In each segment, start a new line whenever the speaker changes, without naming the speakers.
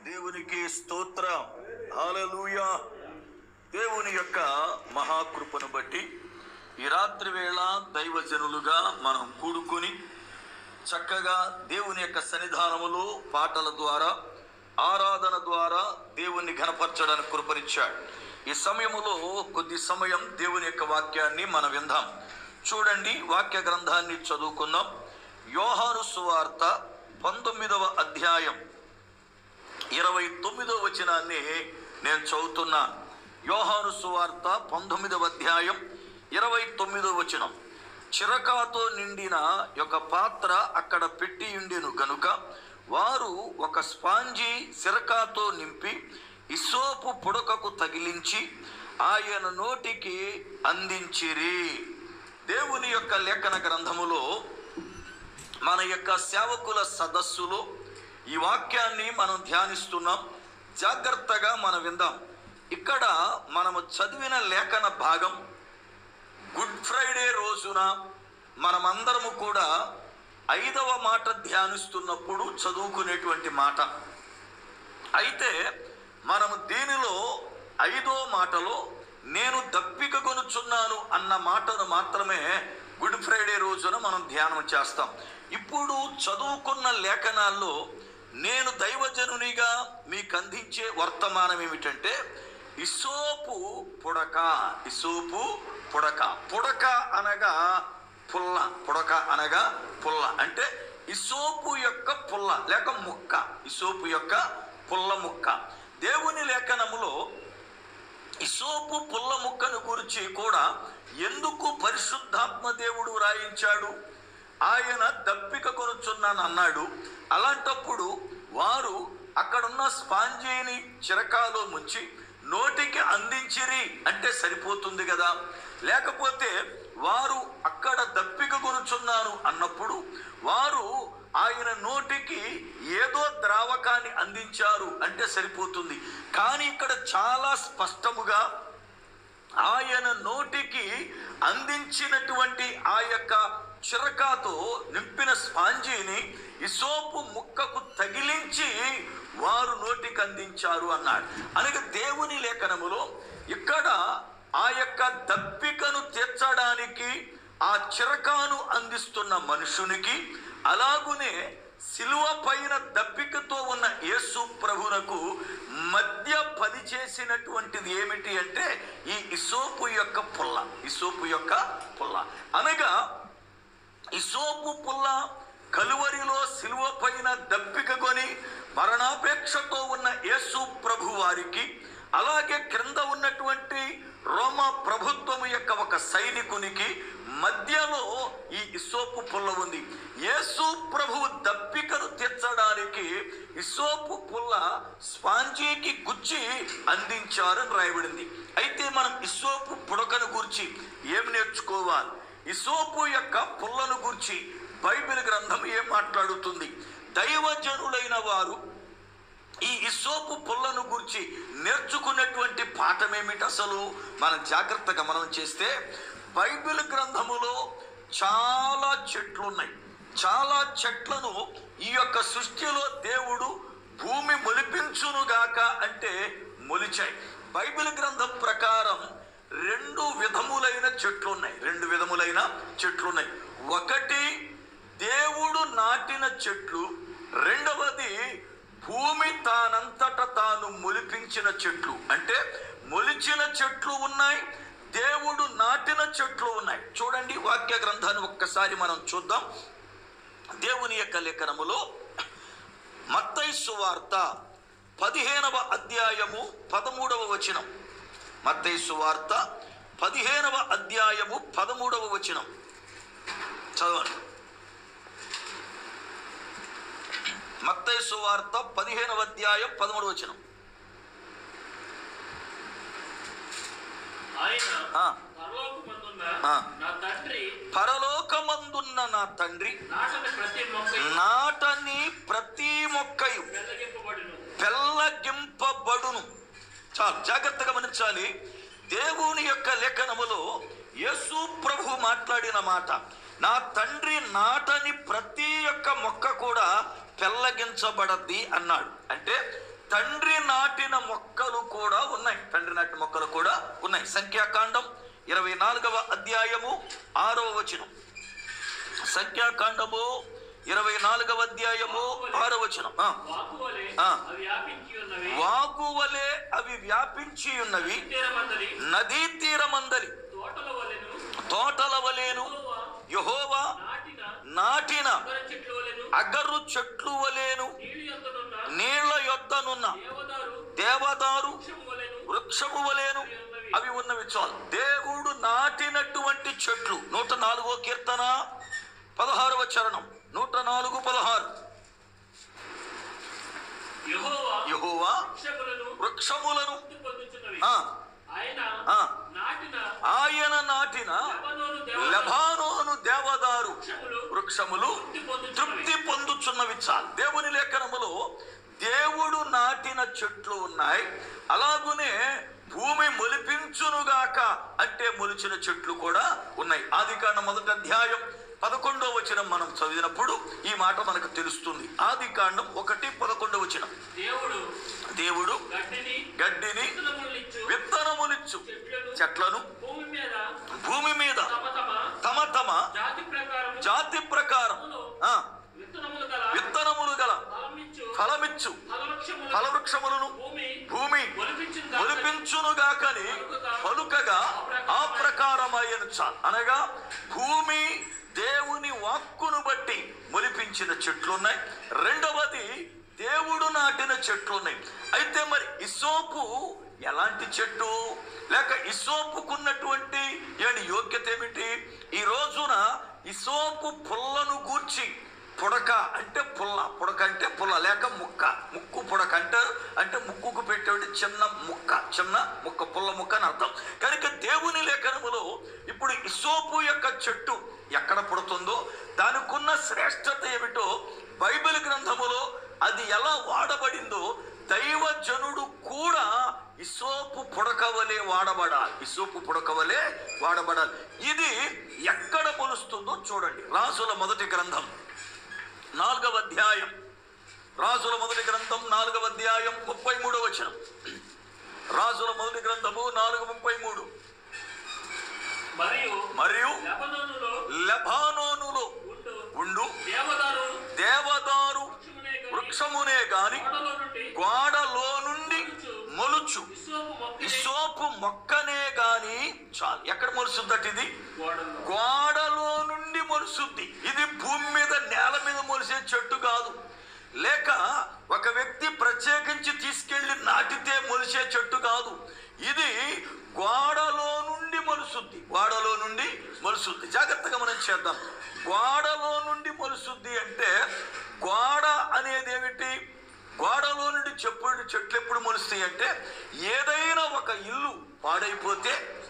దేవునికి స్తోత్రం హల్లెలూయా దేవుని యొక్క మహాకృపను బట్టి ఈ రాత్రి వేళ దైవజనులుగా మనం కూడుకొని చక్కగా దేవుని యొక్క సన్నిధానములో పాటల ద్వారా ఆరాధన ద్వారా దేవుణ్ణి ఘనపరచడానికి కృపనిచ్చాడు ఈ సమయములో కొద్ది సమయం దేవుని యొక్క వాక్యాన్ని మనం విందాం చూడండి వాక్య గ్రంథాన్ని చదువుకుందాం యోహాను సువార్త పంతొమ్మిదవ అధ్యాయం ఇరవై తొమ్మిదో వచనాన్ని నేను చదువుతున్నా యోహాను సువార్త పంతొమ్మిదవ అధ్యాయం ఇరవై తొమ్మిదో వచనం చిరకాతో నిండిన ఒక పాత్ర అక్కడ పెట్టి ఉండెను గనుక వారు ఒక స్పాంజీ సిరకాతో నింపి ఇసోపు పుడకకు తగిలించి ఆయన నోటికి అందించిరి దేవుని యొక్క లేఖన గ్రంథములో మన యొక్క సేవకుల సదస్సులో ఈ వాక్యాన్ని మనం ధ్యానిస్తున్నాం జాగ్రత్తగా మనం విందాం ఇక్కడ మనము చదివిన లేఖన భాగం గుడ్ ఫ్రైడే రోజున మనమందరము కూడా ఐదవ మాట ధ్యానిస్తున్నప్పుడు చదువుకునేటువంటి మాట అయితే మనము దీనిలో ఐదో మాటలో నేను దప్పిక కొనుచున్నాను అన్న మాటను మాత్రమే గుడ్ ఫ్రైడే రోజున మనం ధ్యానం చేస్తాం ఇప్పుడు చదువుకున్న లేఖనాల్లో నేను దైవజనునిగా మీకు అందించే వర్తమానం ఏమిటంటే ఇసోపు పుడక ఇసోపు పుడక పుడక అనగా పుల్ల పుడక అనగా పుల్ల అంటే ఇసోపు యొక్క పుల్ల లేక ముక్క ఇసోపు యొక్క పుల్ల ముక్క దేవుని లేఖనములో ఇసోపు పుల్ల ముక్కను గురించి కూడా ఎందుకు పరిశుద్ధాత్మ దేవుడు రాయించాడు ఆయన దప్పిక కొనుచున్నాను అన్నాడు అలాంటప్పుడు వారు అక్కడున్న స్పాంజీని చిరకాలో ముంచి నోటికి అందించిరి అంటే సరిపోతుంది కదా లేకపోతే వారు అక్కడ దప్పిక కొనుచున్నారు అన్నప్పుడు వారు ఆయన నోటికి ఏదో ద్రావకాన్ని అందించారు అంటే సరిపోతుంది కానీ ఇక్కడ చాలా స్పష్టముగా ఆయన నోటికి అందించినటువంటి ఆ యొక్క చిరకాతో నింపిన స్పాంజీని ఇసోపు ముక్కకు తగిలించి వారు నోటికి అందించారు అన్నాడు అనగా దేవుని లేఖనములో ఇక్కడ ఆ యొక్క దప్పికను తీర్చడానికి ఆ చిరకాను అందిస్తున్న మనుషునికి అలాగునే సిలువ పైన దప్పికతో ఉన్న యేసు ప్రభునకు మధ్య పని చేసినటువంటిది ఏమిటి అంటే ఈ ఇసోపు యొక్క పుల్ల ఇసోపు యొక్క పుల్ల అనగా ఇసోపు పుల్ల కలువరిలో సిలువ పైన దప్పిక కొని మరణాపేక్షతో ఉన్న యేసు ప్రభు వారికి అలాగే క్రింద ఉన్నటువంటి రోమా ప్రభుత్వము యొక్క ఒక సైనికునికి మధ్యలో ఈ ఇసోపు పుల్ల ఉంది యేసు ప్రభువు దప్పికను తీర్చడానికి ఇసోపు పుల్ల స్పాంజీకి గుచ్చి అందించారని రాయబడింది అయితే మనం ఇసోపు పుడకను గురించి ఏం నేర్చుకోవాలి ఇసోపు యొక్క పుల్లను గురించి బైబిల్ గ్రంథం ఏం మాట్లాడుతుంది దైవజనులైన వారు ఈ ఇసోపు పుల్లను గురించి నేర్చుకున్నటువంటి పాఠం ఏమిటి అసలు మనం జాగ్రత్తగా మనం చేస్తే బైబిల్ గ్రంథములో చాలా చెట్లు ఉన్నాయి చాలా చెట్లను ఈ యొక్క సృష్టిలో దేవుడు భూమి మొలిపించునుగాక అంటే మొలిచాయి బైబిల్ గ్రంథం ప్రకారం రెండు విధములైన చెట్లు ఉన్నాయి రెండు విధములైన చెట్లు ఉన్నాయి ఒకటి దేవుడు నాటిన చెట్లు రెండవది భూమి తానంతట తాను మొలిపించిన చెట్లు అంటే మొలిచిన చెట్లు ఉన్నాయి దేవుడు నాటిన చెట్లు ఉన్నాయి చూడండి వాక్య గ్రంథాన్ని ఒక్కసారి మనం చూద్దాం దేవుని యొక్క లేఖనములో మత్తయి సువార్త పదిహేనవ అధ్యాయము పదమూడవ వచనం మత్తయి సువార్త పదిహేనవ అధ్యాయము పదమూడవ వచనం చదవండి మత్తయి సువార్త పదిహేనవ అధ్యాయం పదమూడు వచనం
ఆయన
ఆ,
పరలోకమందున్న
ఆ.
నా తండ్రి
పరలోకమందున్న నా తండ్రి
నాటని ప్రతి మొక్క
నాటని ప్రతి మొక్కయు
వెల్లగింపబడును
పెళ్ళగింపబడును చాలు జాగ్రత్తగా గమనించాలి దేవుని యొక్క లేఖనములో యేసు ప్రభు మాట్లాడిన మాట నా తండ్రి నాటని ప్రతి ఒక్క మొక్క కూడా పెల్లగించబడద్ది అన్నాడు అంటే తండ్రి నాటిన మొక్కలు కూడా ఉన్నాయి తండ్రి నాటిన మొక్కలు కూడా ఉన్నాయి సంఖ్యాకాండం ఇరవై నాలుగవ అధ్యాయము ఆరవ వచనం సంఖ్యాకాండము ఇరవై నాలుగవ అధ్యాయము ఆరవ వచనం ఆ.
వాకు వలె
ఆ.
అవి వ్యాపించి ఉన్నవి
వాగువలే అవి వ్యాపించి ఉన్నవి
తీరమందలి
నదీ తీరమందలి
తోటల వలెను
తోటల వలేను
యెహోవా
యహోవా
నాటిన
నాటిన
అగర చెట్లు వలెను
అగరు చెట్లు వలేను
నీళ్ళు యొద్దనున్న
నీళ్ల యొద్దనున్న
దేవదారు
దేవదారు
వృక్షము వలెను
వృక్షము వలేను అవి ఉన్నవి చాలు దేవుడు నాటినటువంటి చెట్లు నూట నాలుగో కీర్తన పదహారవ చరణం నూట నాలుగు పదహారు
యెహోవా
యహోవా
వృక్షములను
వృక్షములను
వృద్ధి పొందుచున్నవి
ఆ,
ఆయన
ఆ.
నాటిన
ఆయన నాటిన
లెబానోను దేవదారు
లెబానోను దేవదారు
వృక్షములు
వృక్షములు
వృద్ధి పొందుచున్నవి
తృప్తి పొందుచున్నవి చాలు దేవుని లేఖనములో దేవుడు నాటిన చెట్లు ఉన్నాయి అలాగునే భూమి మొలిపించునుగాక అంటే మొలిచిన చెట్లు కూడా ఉన్నాయి ఆది కాండ మొదటి అధ్యాయం పదకొండో వచనం మనం చదివినప్పుడు ఈ మాట మనకు తెలుస్తుంది ఆది కాండం ఒకటి పదకొండో వచనం
దేవుడు
దేవుడు
గడ్డిని
గడ్డిని
విత్తనములనిచ్చు
విత్తనములిచ్చు
చెట్లను
చెట్లను
భూమి మీద
భూమి మీద
తమ తమ
తమ తమ
జాతి ప్రకారం
జాతి ప్రకారం ఆ,
విత్తనములు గల
విత్తనములు గల
ఫలమిచ్చు
ఫలమిచ్చు
ఫలవృక్షములు
ఫలవృక్షములను
భూమి
భూమి
మొలిపించును గాక.
ఒలిపించునుగాకని పలుకగా ఆ ప్రకారమైన చాలు అనగా భూమి దేవుని వాక్కును బట్టి మొలిపించిన చెట్లున్నాయి రెండవది దేవుడు నాటిన చెట్లున్నాయి అయితే మరి ఇసోపు ఎలాంటి చెట్టు లేక ఇసోపుకున్నటువంటి ఏమి యోగ్యత ఏమిటి ఈ రోజున ఇసోపు పుల్లను గూర్చి పుడక అంటే పుల్ల పుడక అంటే పుల్ల లేక ముక్క ముక్కు పుడక అంటారు అంటే ముక్కుకు పెట్టేటి చిన్న ముక్క చిన్న ముక్క పుల్ల ముక్క అని అర్థం కనుక దేవుని లేఖనములో ఇప్పుడు ఇసోపు యొక్క చెట్టు ఎక్కడ పుడుతుందో దానికున్న శ్రేష్టత ఏమిటో బైబిల్ గ్రంథములో అది ఎలా వాడబడిందో దైవజనుడు కూడా ఇసోపు పుడకవలే వాడబడాలి ఇసోపు పుడకవలే వాడబడాలి ఇది ఎక్కడ మొలుస్తుందో చూడండి రాజుల మొదటి గ్రంథం నాలుగవ అధ్యాయం రాజుల మొదటి గ్రంథం నాలుగవ అధ్యాయం ముప్పై మూడవ వచనం రాజుల మొదటి గ్రంథము నాలుగు ముప్పై మూడు
మరియు
మరియు
లెబనోనులో
లెబానోనులో
ఉండు
ఉండు
దేవదారు
దేవదారు
వృక్షమునే గాని
వృక్షమునే గాని
ఓడలో నుండి
గోడలో నుండి మొలుచు
విశ్వపు మొక్కనే
ఇసోపు మొక్కనే గాని చాలు ఎక్కడ మొలుసుద్దట ఇది
గోడల్లో
గోడలో నుండి మొలుసుద్ది ఇది భూమి మీద నేల మీద మొలిసే చెట్టు కాదు లేక ఒక వ్యక్తి ప్రత్యేకించి తీసుకెళ్లి నాటితే మొలిసే చెట్టు కాదు ఇది గోడలో నుండి మొలుసుద్ది గోడలో నుండి మొలుసుద్ది జాగ్రత్తగా మనం చేద్దాం గోడలో నుండి మొలుసుద్ది అంటే గోడ అనేది ఏమిటి గోడలో నుండి చెప్పుడు చెట్లు ఎప్పుడు మొలుస్తాయి అంటే ఏదైనా ఒక ఇల్లు పాడైపోతే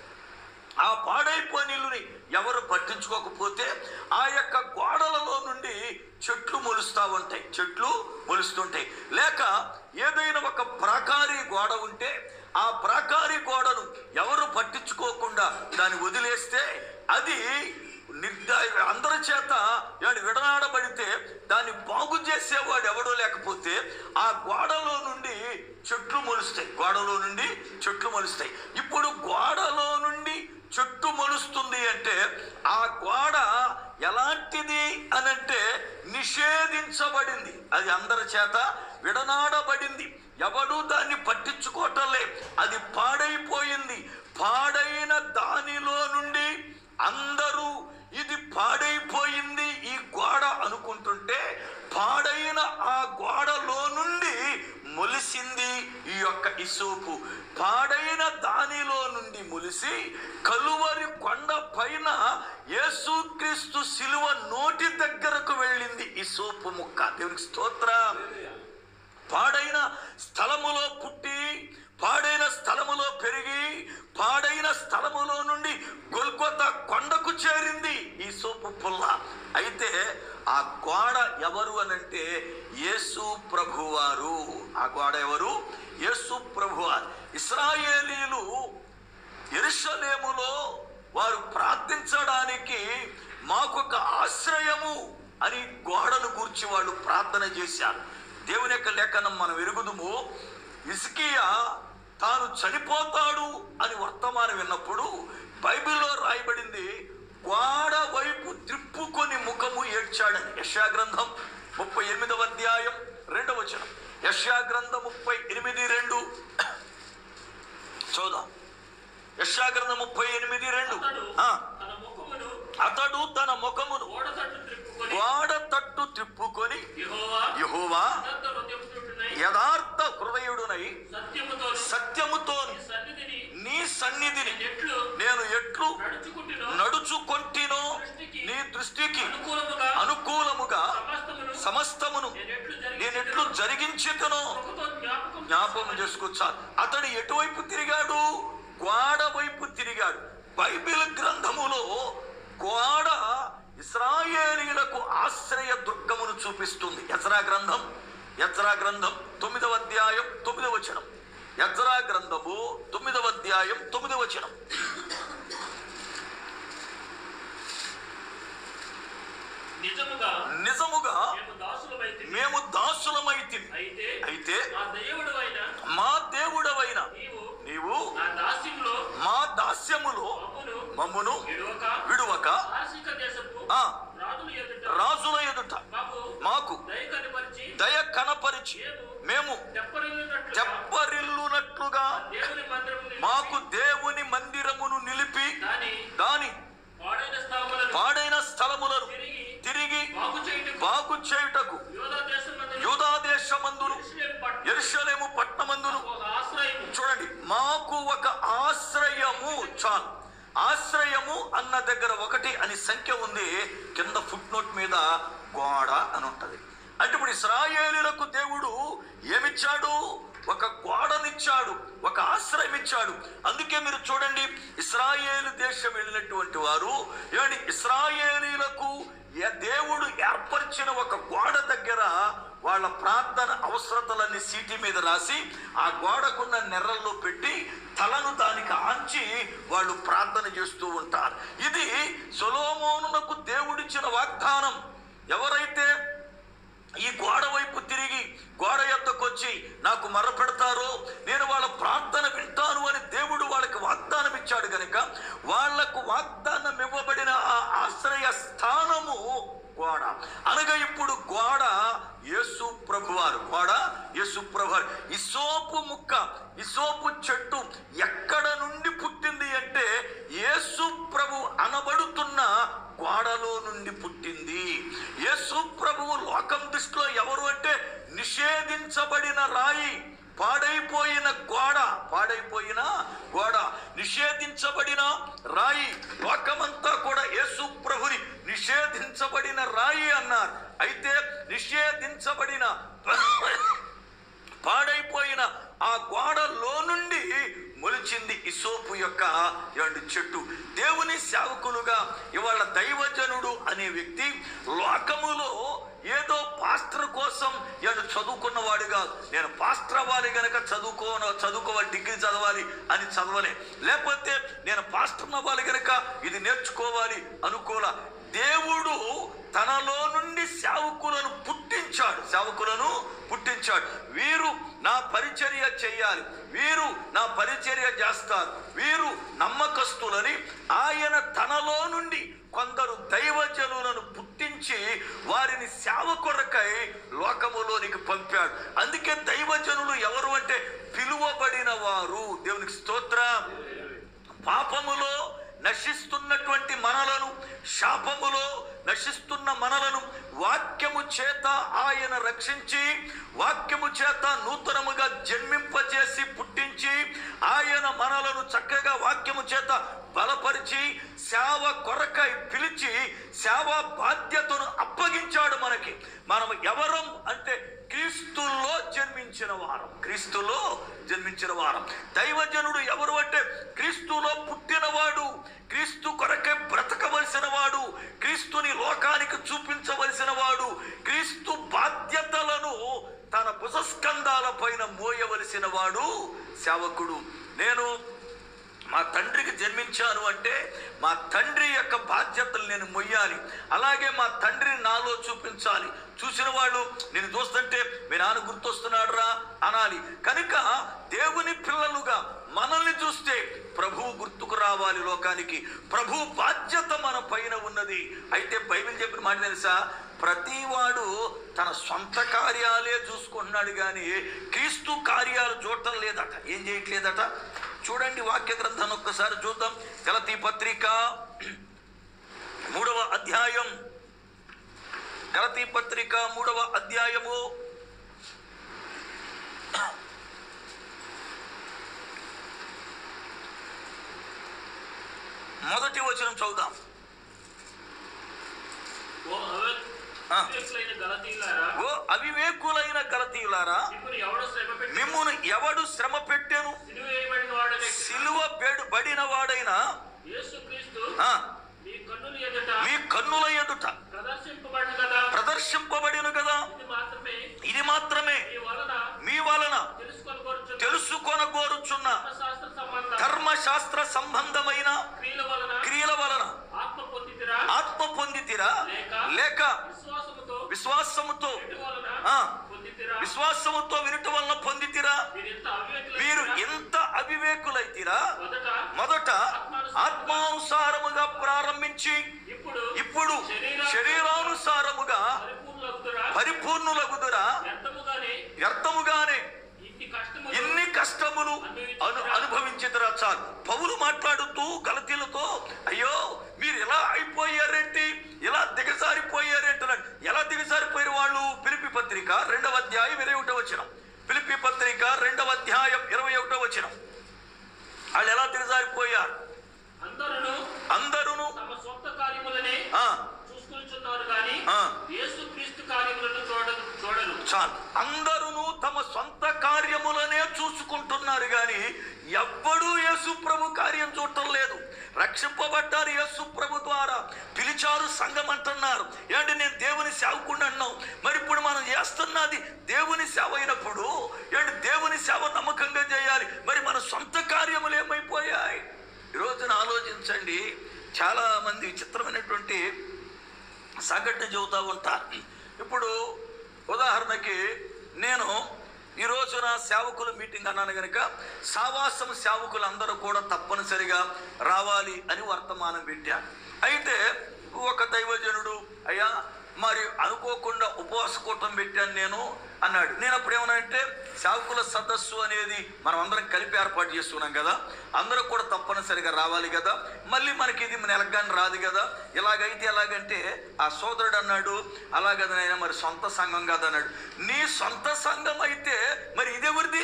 ఆ పాడైపోయిన ఇల్లుని ఎవరు పట్టించుకోకపోతే ఆ యొక్క గోడలలో నుండి చెట్లు మొలుస్తూ ఉంటాయి చెట్లు మొలుస్తుంటాయి లేక ఏదైనా ఒక ప్రాకారీ గోడ ఉంటే ఆ ప్రాకారీ గోడను ఎవరు పట్టించుకోకుండా దాన్ని వదిలేస్తే అది నిర్దా అందరి చేత ఏడు విడనాడబడితే దాన్ని బాగు చేసేవాడు ఎవడో లేకపోతే ఆ గోడలో నుండి చెట్లు మొలుస్తాయి గోడలో నుండి చెట్లు మొలుస్తాయి ఇప్పుడు గోడలో నుండి చెట్టు మొలుస్తుంది అంటే ఆ గోడ ఎలాంటిది అనంటే నిషేధించబడింది అది అందరి చేత విడనాడబడింది ఎవడు దాన్ని పట్టించుకోవటంలే అది పాడైపోయింది పాడైన దానిలో నుండి అందరూ ఇది పాడైపోయింది ఈ గోడ అనుకుంటుంటే పాడైన ఆ గోడలో నుండి మొలిసింది ఈ యొక్క ఇసోపు పాడైన దానిలో నుండి మొలిసి కలువరి కొండ పైన యేసుక్రీస్తు శిలువ నోటి దగ్గరకు వెళ్ళింది ఈ సోపు ముక్క దేవునికి స్తోత్రం పాడైన స్థలములో పుట్టి పాడైన స్థలములో పెరిగి పాడైన స్థలములో నుండి గొల్కొత కొండకు చేరింది ఈ సోపు పుల్ల అయితే ఆ గోడ ఎవరు అనంటే యేసు ప్రభువారు ఆ గోడ ఎవరు యేసు ప్రభువారు ఇస్రాయేలీలు ఎరుషలేములో వారు ప్రార్థించడానికి మాకొక ఆశ్రయము అని గోడను గూర్చి వాళ్ళు ప్రార్థన చేశారు దేవుని యొక్క లేఖనం మనం ఎరుగుదుము ఇస్కియా తాను చనిపోతాడు అని వర్తమానం విన్నప్పుడు బైబిల్లో రాయబడింది గోడ వైపు త్రిప్పుకొని ముఖము ఏడ్చాడని యశా గ్రంథం ముప్పై ఎనిమిదవ అధ్యాయం రెండవ వచనం యశా గ్రంథం ముప్పై ఎనిమిది రెండు చూద్దాం యశా గ్రంథం ముప్పై ఎనిమిది రెండు
అతడు
ఆ,
తన ముఖమును
అతడు తన ముఖమును
ఓడ తట్టు త్రిప్పుకొని
గోడ తట్టు త్రిప్పుకొని
యెహోవా
యహోవా
యథార్థ హృదయముతోనున్నై
యథార్థ హృదయుడునై
సత్యముతో
సత్యముతో
నీ సన్నిధిని
నీ సన్నిధిని
ఎట్లు
నేను ఎట్లు
నడుచుకుంటునో
నడుచుకొంటినో నీ దృష్టికి
అనుకూలముగా
అనుకూలముగా
సమస్తమును
సమస్తమును
నేనెట్లు
నేనెట్లు జరిగించేతనో
కృపతో జ్ఞాపకం
జ్ఞాపకం చేసుకొచ్చా అతడు ఎటువైపు తిరిగాడు గోడ వైపు తిరిగాడు బైబిల్ గ్రంథములో గోడ ఇస్రాయేలీలకు ఆశ్రయ దుర్గమును చూపిస్తుంది యజ్రా గ్రంథం యజ్రా గ్రంథం తొమ్మిదవ అధ్యాయం తొమ్మిదవ వచనం యజ్రా గ్రంథము తొమ్మిదవ అధ్యాయం తొమ్మిదవ వచనం
నిజముగా
నిజముగా
మేము దాసులమైతే
మేము దాసులమైతిమి
అయితే
అయితే
మా దేవుడు అయిన
మా దేవుడవైన
నీవు
నీవు
నా దాస్యంలో
మా దాస్యములో
మమ్మును
మమ్మును
విడువక
విడువక
ఆశిక దేశపు
ఆ
రాజుల ఎదుట
రాజుల ఎదుట
మాకు
మాకు
దయ కనపరిచి
దయ కనపరిచి మేము
తెప్పరిల్లునట్లుగా
తెప్పరిల్లునట్లుగా
దేవుని మందిరము
మాకు దేవుని మందిరమును నిలిపి
దాని
దాని
పాడైన స్థలములను
పాడైన స్థలములను
తిరిగి
తిరిగి
బాగు చేయుటకు
బాగు చేయుటకు
యోధా దేశమందు
యూదా దేశమందును
యెరూషలేము పట్టణం
ఎరుషలేము పట్టణమందును
ఒక ఆశ్రయము
చూడండి మాకు ఒక ఆశ్రయము చాలు ఆశ్రయము అన్న దగ్గర ఒకటి అని సంఖ్య ఉంది కింద ఫుట్ నోట్ మీద గోడ అని ఉంటది అంటే ఇప్పుడు ఇస్రాయేలీలకు దేవుడు ఏమిచ్చాడు ఒక గోడనిచ్చాడు ఒక ఆశ్రయం ఇచ్చాడు అందుకే మీరు చూడండి ఇస్రాయేలు దేశం వెళ్ళినటువంటి వారు ఏమండి ఇస్రాయేలీలకు ఏ దేవుడు ఏర్పరిచిన ఒక గోడ దగ్గర వాళ్ళ ప్రార్థన అవసరతలన్నీ సీటీ మీద రాసి ఆ గోడకున్న నెర్రల్లో పెట్టి తలను దానికి ఆంచి వాళ్ళు ప్రార్థన చేస్తూ ఉంటారు ఇది సొలోమోనునకు దేవుడిచ్చిన వాగ్దానం ఎవరైతే ఈ గోడ వైపు తిరిగి గోడ యొద్దకు వచ్చి నాకు మర్ర పెడతారో నేను వాళ్ళ ప్రార్థన వింటాను అని దేవుడు వాళ్ళకి వాగ్దానం ఇచ్చాడు కనుక వాళ్లకు వాగ్దానం ఇవ్వబడిన ఆ ఆశ్రయ స్థానము గోడ అనగా ఇప్పుడు గోడ యేసు ప్రభువారు గోడ యేసు ప్రభువారు ఇసోపు ముక్క ఇసోపు చెట్టు ఎక్కడ నుండి పుట్టింది అంటే యేసు ప్రభు అనబడుతున్న గోడలో నుండి పుట్టింది యేసు ప్రభువు లోకం దృష్టిలో ఎవరు అంటే నిషేధించబడిన రాయి పాడైపోయిన గోడ పాడైపోయిన గోడ నిషేధించబడిన రాయి లోకమంతా కూడా యేసు ప్రభుని నిషేధించబడిన రాయి అన్నారు అయితే నిషేధించబడిన పాడైపోయిన ఆ గోడలో నుండి మొలిచింది ఇసోపు యొక్క ఏమండి చెట్టు దేవుని సేవకులుగా ఇవాళ దైవజనుడు అనే వ్యక్తి లోకములో ఏదో పాస్టర్ కోసం నేను చదువుకున్నవాడు కాదు నేను పాస్టర్ అవ్వాలి గనక చదువుకోను చదువుకోవాలి డిగ్రీ చదవాలి అని చదవలే లేకపోతే నేను పాస్టర్ అవ్వాలి గనక ఇది నేర్చుకోవాలి అనుకోలా దేవుడు తనలో నుండి సేవకులను పుట్టించాడు సేవకులను పుట్టించాడు వీరు నా పరిచర్య చేయాలి వీరు నా పరిచర్య చేస్తారు వీరు నమ్మకస్తులని ఆయన తనలో నుండి కొందరు దైవజనులను పుట్టించి వారిని సేవ కొరకై లోకములోనికి పంపాడు అందుకే దైవజనులు ఎవరు అంటే పిలువబడిన వారు దేవునికి స్తోత్రం పాపములో నశిస్తున్నటువంటి మనలను శాపములో నశిస్తున్న మనలను వాక్యము చేత ఆయన రక్షించి వాక్యము చేత నూతనముగా జన్మింపజేసి పుట్టించి ఆయన మనలను చక్కగా వాక్యము చేత బలపరిచి సేవ కొరకై పిలిచి సేవ బాధ్యతను అప్పగించాడు మనకి మనం ఎవరం అంటే క్రీస్తుల్లో జన్మించిన వారం క్రీస్తులో జన్మించిన వారం దైవజనుడు ఎవరు అంటే క్రీస్తులో పుట్టినవాడు క్రీస్తు కొరకే బ్రతకవలసిన వాడు క్రీస్తుని లోకానికి చూపించవలసిన వాడు క్రీస్తు బాధ్యతలను తన భుజస్కంధాల పైన మోయవలసిన వాడు సేవకుడు నేను మా తండ్రికి జన్మించాను అంటే మా తండ్రి యొక్క బాధ్యతలు నేను మొయ్యాలి అలాగే మా తండ్రిని నాలో చూపించాలి చూసిన వాళ్ళు నేను చూస్తుంటే మీ నాన్న గుర్తొస్తున్నాడు రా అనాలి కనుక దేవుని పిల్లలుగా మనల్ని చూస్తే ప్రభువు గుర్తుకు రావాలి లోకానికి ప్రభు బాధ్యత మన పైన ఉన్నది అయితే బైబిల్ చెప్పిన మాట తెలుసా ప్రతివాడు తన సొంత కార్యాలే చూసుకుంటున్నాడు కానీ క్రీస్తు కార్యాలు చూడటం లేదట ఏం చేయట్లేదట చూడండి వాక్య గ్రంథాన్ని ఒక్కసారి చూద్దాం గలతీ పత్రిక మూడవ అధ్యాయం గలతీ పత్రిక మూడవ అధ్యాయము మొదటి వచనం చదువుదాం
ఓ అవ-
ఆ.
అవివేకులైన గలతీయులారా,
ఓ అవివేకులైన గలతీయులారా
మిమ్మును ఎవడు శ్రమ పెట్టి
మిమ్మును ఎవడు శ్రమ పెట్టెను
సిలువ వేయబడిన వాడనే
సిలువ బెడు బడిన వాడైనా
యేసుక్రీస్తు
ఆ,
మీ కన్నుల ఎదుట
మీ కన్నుల ఎదుట
ప్రదర్శింపబడిన కదా
ప్రదర్శింపబడిన కదా
ఇది మాత్రమే
ఇది మాత్రమే
మీ వలన
మీ వలన
తెలుసుకొనగోరుచున్న
తెలుసుకొనగోరుచున్న
శాస్త్ర సంబంధ
ధర్మశాస్త్ర సంబంధమైన
క్రియల వలన
క్రియల వలన
ఆత్మ పొందితిరా
ఆత్మ పొందితిరా లేక
విశ్వాసముతో
విశ్వాసముతో
వీటి వలన
ఆ.
పొందితిరా
విశ్వాసముతో వినుట వలన పొందితిరా
మీరెంత అవివేకులైన
మీరు ఎంత అవివేకులైతిరా
మొదట
మొదట ఆత్మానుసారముగా ప్రారంభించి
ఇప్పుడు
ఇప్పుడు శరీరానుసారముగా
పరిపూర్ణులగుదురా
పరిపూర్ణులగుదురా
వ్యర్థముగానే
వ్యర్థముగానే
ఇన్ని కష్టములు
ఎన్ని కష్టములు అను అనుభవించితరా చాలు పౌలు మాట్లాడుతూ గలతీలతో అయ్యో మీరు ఎలా అయిపోయారేంటి ఎలా దిగజారిపోయారేంటి అన్నాడు. ఎలా దిగజారిపోయారు వాళ్ళు పిలిపి పత్రిక రెండవ అధ్యాయం ఇరవై ఒకటో వచ్చినం పిలిపి పత్రిక రెండవ అధ్యాయం ఇరవై ఒకటో వచ్చినం వాళ్ళు ఎలా దిగజారిపోయారు
అందరూ
అందరూను
తమ సొంత కార్యములనే
ఆ,
చూసుకుంటున్నారు కానీ
ఆ.
యేసుక్రీస్తు కార్యములను చూడ చూడరు
చాలు అందరూ తమ సొంత కార్యములనే చూసుకుంటున్నారు కానీ ఎవ్వడూ యేసు ప్రభు కార్యం చూడటం లేదు రక్షింపబడ్డారు యేసు ప్రభు ద్వారా పిలిచారు సంఘం అంటున్నారు ఏంటి నేను దేవుని సేవకుండా అన్నాం మరి ఇప్పుడు మనం చేస్తున్నది దేవుని సేవ అయినప్పుడు ఏంటి దేవుని సేవ నమ్మకంగా చేయాలి మరి మన సొంత కార్యములు ఏమైపోయాయి ఈ రోజున ఆలోచించండి చాలా మంది విచిత్రమైనటువంటి సంఘటన చెబుతూ ఉంటారు ఇప్పుడు ఉదాహరణకి నేను ఈ రోజున సేవకుల మీటింగ్ అన్నాను కనుక సావాసం సేవకులు అందరూ కూడా తప్పనిసరిగా రావాలి అని వర్తమానం పెట్టాను అయితే ఒక దైవజనుడు అయ్యా మరి అనుకోకుండా ఉపవాస కూటం పెట్టాను నేను అన్నాడు నేను అప్పుడు ఏమన్నానంటే సేవకుల సదస్సు అనేది మనం అందరం కలిపి ఏర్పాటు చేస్తున్నాం కదా అందరూ కూడా తప్పనిసరిగా రావాలి కదా మళ్ళీ మనకి ఇది నెలగాని రాదు కదా ఇలాగైతే ఎలాగంటే ఆ సోదరుడు అన్నాడు అలాగదనైనా మరి సొంత సంఘం కాదన్నాడు నీ సొంత సంఘం అయితే మరి ఇది ఎవరిది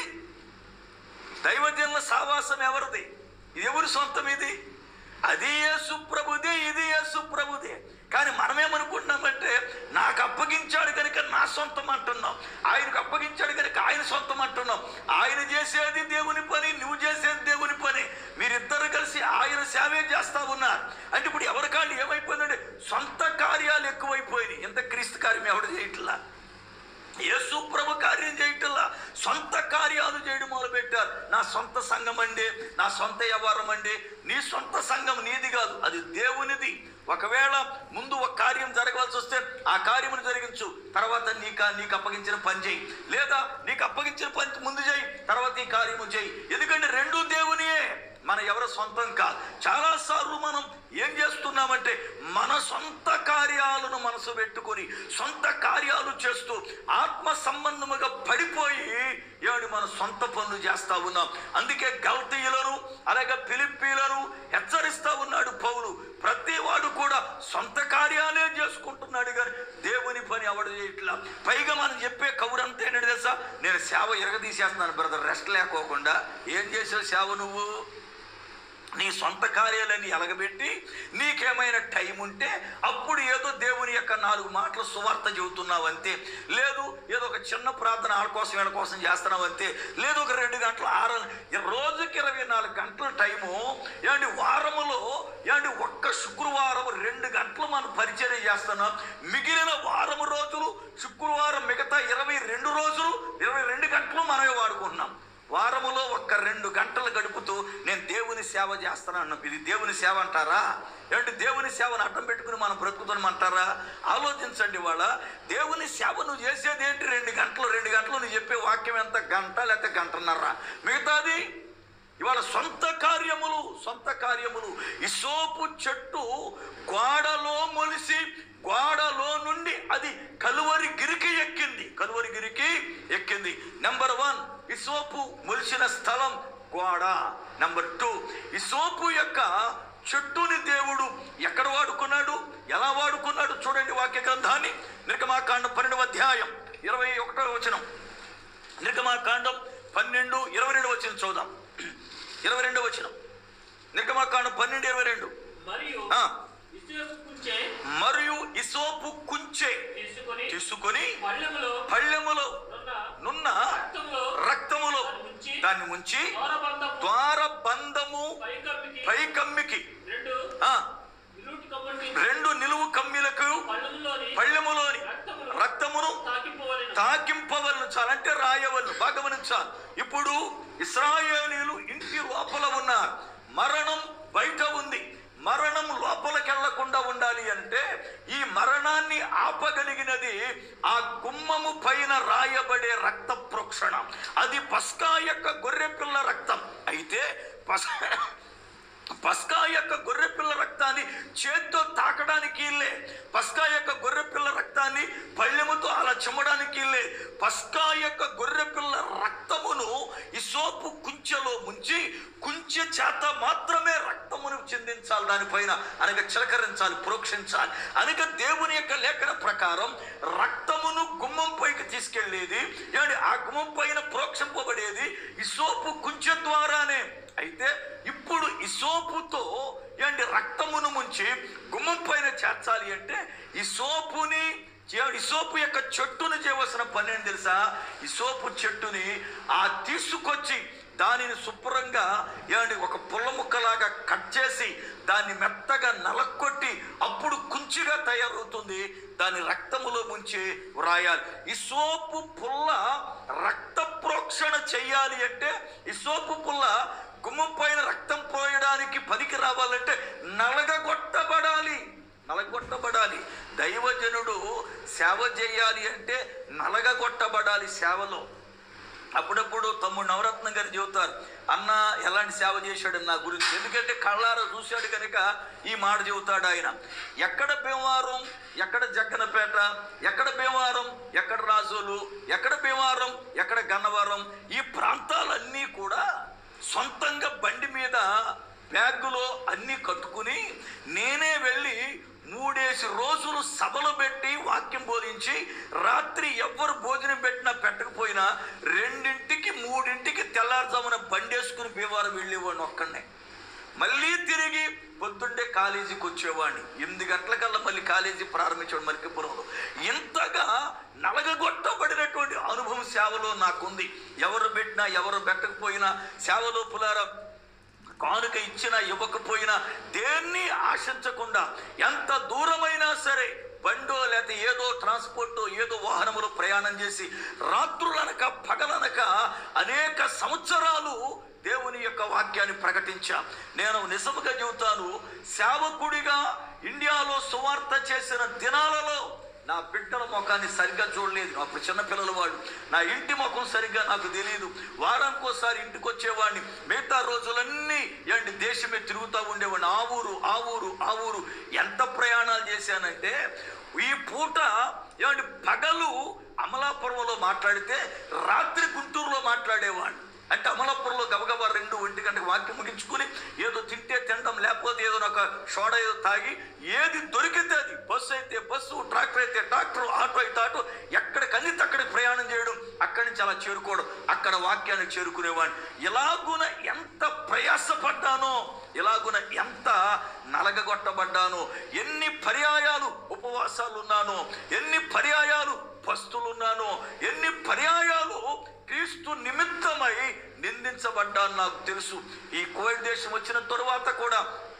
దైవజనుల సావాసం ఎవరిది ఇది ఎవరి సొంతం ఇది అది యేసు ప్రభుదే ఇది యేసు ప్రభుదే కానీ మనమేమనుకుంటున్నామంటే నాకు అప్పగించాడు కనుక నా సొంతం అంటున్నాం ఆయనకు అప్పగించాడు కనుక ఆయన సొంతం అంటున్నాం ఆయన చేసేది దేవుని పని నువ్వు చేసేది దేవుని పని మీరిద్దరు కలిసి ఆయన సేవే చేస్తా ఉన్నారు అంటే ఇప్పుడు ఎవరి కాళ్ళు ఏమైపోయిందంటే సొంత కార్యాలు ఎక్కువైపోయినాయి ఎంత క్రీస్తు కార్యం ఎవడు చేయట్లా యేసు ప్రభు కార్యం చేయటల్లా సొంత కార్యాలు చేయడం మొదలుపెట్టారు నా సొంత సంఘం అండి నా సొంత వ్యవహారం అండి నీ సొంత సంఘం నీది కాదు అది దేవునిది ఒకవేళ ముందు ఒక కార్యం జరగవలసి వస్తే ఆ కార్యమును జరిగించు తర్వాత నీకు నీకు అప్పగించిన పని చేయి లేదా నీకు అప్పగించిన పని ముందు చేయి తర్వాత ఈ కార్యము చేయి ఎందుకంటే రెండు దేవునియే మన ఎవరి సొంతం కాదు చాలాసార్లు మనం ఏం చేస్తున్నామంటే మన సొంత కార్యాలను మనసు పెట్టుకొని సొంత కార్యాలు చేస్తూ ఆత్మ సంబంధముగా పడిపోయి ఏడు మన సొంత పనులు చేస్తా ఉన్నాం అందుకే గల్తీయులను అలాగే ఫిలిప్పీలను హెచ్చరిస్తా ఉన్నాడు పౌలు ప్రతి వాడు కూడా సొంత కార్యాలే చేసుకుంటున్నాడు కానీ దేవుని పని ఎవడు చేయట్లా పైగా మనం చెప్పే కబురంతా ఏంటంటే తెలుసా నేను సేవ ఎరగదీసేస్తున్నాను బ్రదర్ రెస్ట్ లేకోకుండా ఏం చేసావు సేవ నువ్వు నీ సొంత కార్యాలన్నీ ఎలగబెట్టి నీకేమైనా టైం ఉంటే అప్పుడు ఏదో దేవుని యొక్క నాలుగు మాటలు సువార్త చెబుతున్నావు అంతే లేదు ఏదో ఒక చిన్న ప్రార్థన ఆడ కోసం వీళ్ళ కోసం చేస్తున్నావు అంతే లేదు ఒక రెండు గంటలు ఆరు రోజుకి ఇరవై నాలుగు గంటల టైము ఏమండి వారములో ఏమండి ఒక్క శుక్రవారం రెండు గంటలు మనం పరిచయం చేస్తున్నాం మిగిలిన వారం రోజులు శుక్రవారం మిగతా ఇరవై రెండు రోజులు ఇరవై రెండు గంటలు మనమే వాడుకుంటున్నాం వారములో ఒక్క రెండు గంటలు గడుపుతూ నేను దేవుని దేవుని సేవ చేస్తున్నాను ఇది దేవుని సేవ అంటారా ఏమంటే దేవుని సేవను అడ్డం పెట్టుకుని మనం బ్రతుకుతున్నామంటారా ఆలోచించండి వాళ్ళ దేవుని సేవ నువ్వు చేసేది ఏంటి రెండు గంటలు రెండు గంటలు నువ్వు చెప్పే వాక్యం ఎంత గంట లేకపోతే గంటన్నర మిగతాది ఇవాళ సొంత కార్యములు సొంత కార్యములు ఇసోపు చెట్టు గోడలో మొలిసి గోడలో నుండి అది కలువరి గిరికి ఎక్కింది కలువరి గిరికి ఎక్కింది నెంబర్ వన్ ఇసోపు మొలిసిన స్థలం గోడ నెంబర్ టూ ఇసోపు యొక్క చెట్టుని దేవుడు ఎక్కడ వాడుకున్నాడు ఎలా వాడుకున్నాడు చూడండి వాక్య గ్రంథాన్ని నిర్గమాకాండం పన్నెండవ అధ్యాయం ఇరవై ఒకటో వచనం నిర్గమాకాండం పన్నెండు ఇరవై రెండు వచ్చిన చూద్దాం ఇరవై రెండో వచనం నిర్గమాకాండం పన్నెండు ఇరవై రెండు
మరియు
ఆ.
ఇసుక కుంచె
మరియు ఇసోపు కుంచె
తీసుకొని
తీసుకొని
పళ్ళెములో
పళ్ళెములో
నున్న
నున్న
రక్తంలో
రక్తములో దాన్ని ముంచి
దూరబంధము
ద్వార బంధము
పైకమ్మికి
పై కమ్మికి
రెండు
ఆ,
ఇరుటి కమ్ముడికి
రెండు నిలువు కమ్మిలకు
పళ్ళెములోని
పళ్ళెములోని
రక్తమును
రక్తమును
తాకిపోవలెను
తాకింపవలను చాలంటే రాయవలను బాగా గమనించాలి ఇప్పుడు ఇస్రాయేలీలు ఇంటి లోపల ఉన్నారు మరణం బయట ఉంది మరణం లోపలికి వెళ్లకుండా ఉండాలి అంటే ఈ మరణాన్ని ఆపగలిగినది ఆ గుమ్మము పైన రాయబడే రక్త ప్రోక్షణ అది పస్కా యొక్క గొర్రె పిల్ల రక్తం అయితే పస్ పస్కా యొక్క గొర్రె పిల్ల రక్తాన్ని చేత్తో తాకడానికి ఇల్లే పస్కా యొక్క గొర్రె పిల్ల రక్తాన్ని పళ్ళెముతో అలా చిమ్మడానికి ఇల్లే పస్కా యొక్క గొర్రె పిల్ల రక్తమును ఈ సోపు కుంచెలో ముంచి కుంచె చేత మాత్రమే రక్తమును చిందించాలి దానిపైన అనగా చిలకరించాలి ప్రోక్షించాలి అనగా దేవుని యొక్క లేఖన ప్రకారం రక్తమును గుమ్మం పైకి తీసుకెళ్లేది ఏమండి ఆ గుమ్మం పైన ప్రోక్షింపబడేది ఈ సోపు కుంచె ద్వారానే అయితే ఇప్పుడు ఈ సోపుతో ఏంటి రక్తమును ముంచి గుమ్మం పైన చేర్చాలి అంటే ఈ సోపుని చే- ఈ సోపు యొక్క చెట్టును చేయవలసిన పని ఏంటి తెలుసా ఈ సోపు చెట్టుని ఆ తీసుకొచ్చి దానిని శుభ్రంగా ఏమండి ఒక పుల్ల ముక్కలాగా కట్ చేసి దాన్ని మెత్తగా నలక్కొట్టి అప్పుడు కుంచిగా తయారవుతుంది దాని రక్తములో ముంచి వ్రాయాలి ఈ సోపు పుల్ల రక్త ప్రోక్షణ చెయ్యాలి అంటే ఈ సోపు పుల్ల గుమ్మం పైన రక్తం పోయడానికి పనికి రావాలంటే నలగగొట్టబడాలి నలగొట్టబడాలి దైవజనుడు సేవ చేయాలి అంటే నలగగొట్టబడాలి సేవలో అప్పుడప్పుడు తమ్ముడు నవరత్నం గారు చెబుతారు అన్న ఎలాంటి సేవ చేశాడు నా గురించి ఎందుకంటే కళ్ళారా చూశాడు కనుక ఈ మాట చెబుతాడు ఆయన ఎక్కడ భీమవరం ఎక్కడ జగ్గనపేట ఎక్కడ భీమవరం ఎక్కడ రాజోలు ఎక్కడ భీమవరం ఎక్కడ గన్నవరం ఈ ప్రాంతాలన్నీ కూడా సొంతంగా బండి మీద బ్యాగులో అన్నీ కట్టుకుని నేనే వెళ్ళి మూడేసి రోజులు సభలు పెట్టి వాక్యం బోధించి రాత్రి ఎవ్వరు భోజనం పెట్టినా పెట్టకపోయినా రెండింటికి మూడింటికి తెల్లారుజామున బండేసుకుని భీమవరం వెళ్ళేవాడిని ఒక్కడనే మళ్ళీ తిరిగి పొద్దుండే కాలేజీకి వచ్చేవాడిని ఎనిమిది గంటలకల్లా మళ్ళీ కాలేజీ ప్రారంభించాడు మలికిపురంలో ఇంతగా నలగగొట్టబడినటువంటి అనుభవం సేవలో నాకుంది ఎవరు పెట్టినా ఎవరు పెట్టకపోయినా సేవలో పులారా కానుక ఇచ్చినా ఇవ్వకపోయినా దేన్ని ఆశించకుండా ఎంత దూరమైనా సరే బండో లేకపోతే ఏదో ట్రాన్స్పోర్ట్ ఏదో వాహనములో ప్రయాణం చేసి రాత్రులనక పగలనక అనేక సంవత్సరాలు దేవుని యొక్క వాక్యాన్ని ప్రకటించా నేను నిజముగా చెబుతాను సేవకుడిగా ఇండియాలో సువార్త చేసిన దినాలలో నా బిడ్డల ముఖాన్ని సరిగ్గా చూడలేదు అప్పుడు చిన్నపిల్లల వాళ్ళు నా ఇంటి ముఖం సరిగ్గా నాకు తెలియదు వారానికోసారి ఇంటికి వచ్చేవాడిని మిగతా రోజులన్నీ ఏంటి దేశమే తిరుగుతూ ఉండేవాడిని ఆ ఊరు ఆ ఊరు ఆ ఊరు ఎంత ప్రయాణాలు చేశానంటే ఈ పూట ఏమంటే పగలు అమలాపురంలో మాట్లాడితే రాత్రి గుంటూరులో మాట్లాడేవాడిని అంటే అమలాపురంలో గబగబా రెండు ఒంటి గంటకు వాక్యం ముగించుకుని ఏదో తింటే తినడం లేకపోతే ఏదో ఒక సోడా ఏదో తాగి ఏది దొరికితే అది బస్సు అయితే బస్సు ట్రాక్టర్ అయితే ట్రాక్టర్ ఆటో అయితే ఆటో ఎక్కడికి అందితే అక్కడికి ప్రయాణం చేయడం అక్కడి నుంచి అలా చేరుకోవడం అక్కడ వాక్యానికి చేరుకునేవాడిని ఇలాగున ఎంత ప్రయాసపడ్డానో ఇలాగున ఎంత నలగగొట్టబడ్డానో ఎన్ని పర్యాయాలు ఉపవాసాలు ఉన్నానో ఎన్ని పర్యాయాలు పస్తులున్నానో ఎన్ని పర్యాయాలు క్రీస్తు నిమిత్తమై నిందించబడ్డాను నాకు తెలుసు ఈ కోవిడ్ దేశం వచ్చిన తరువాత కూడా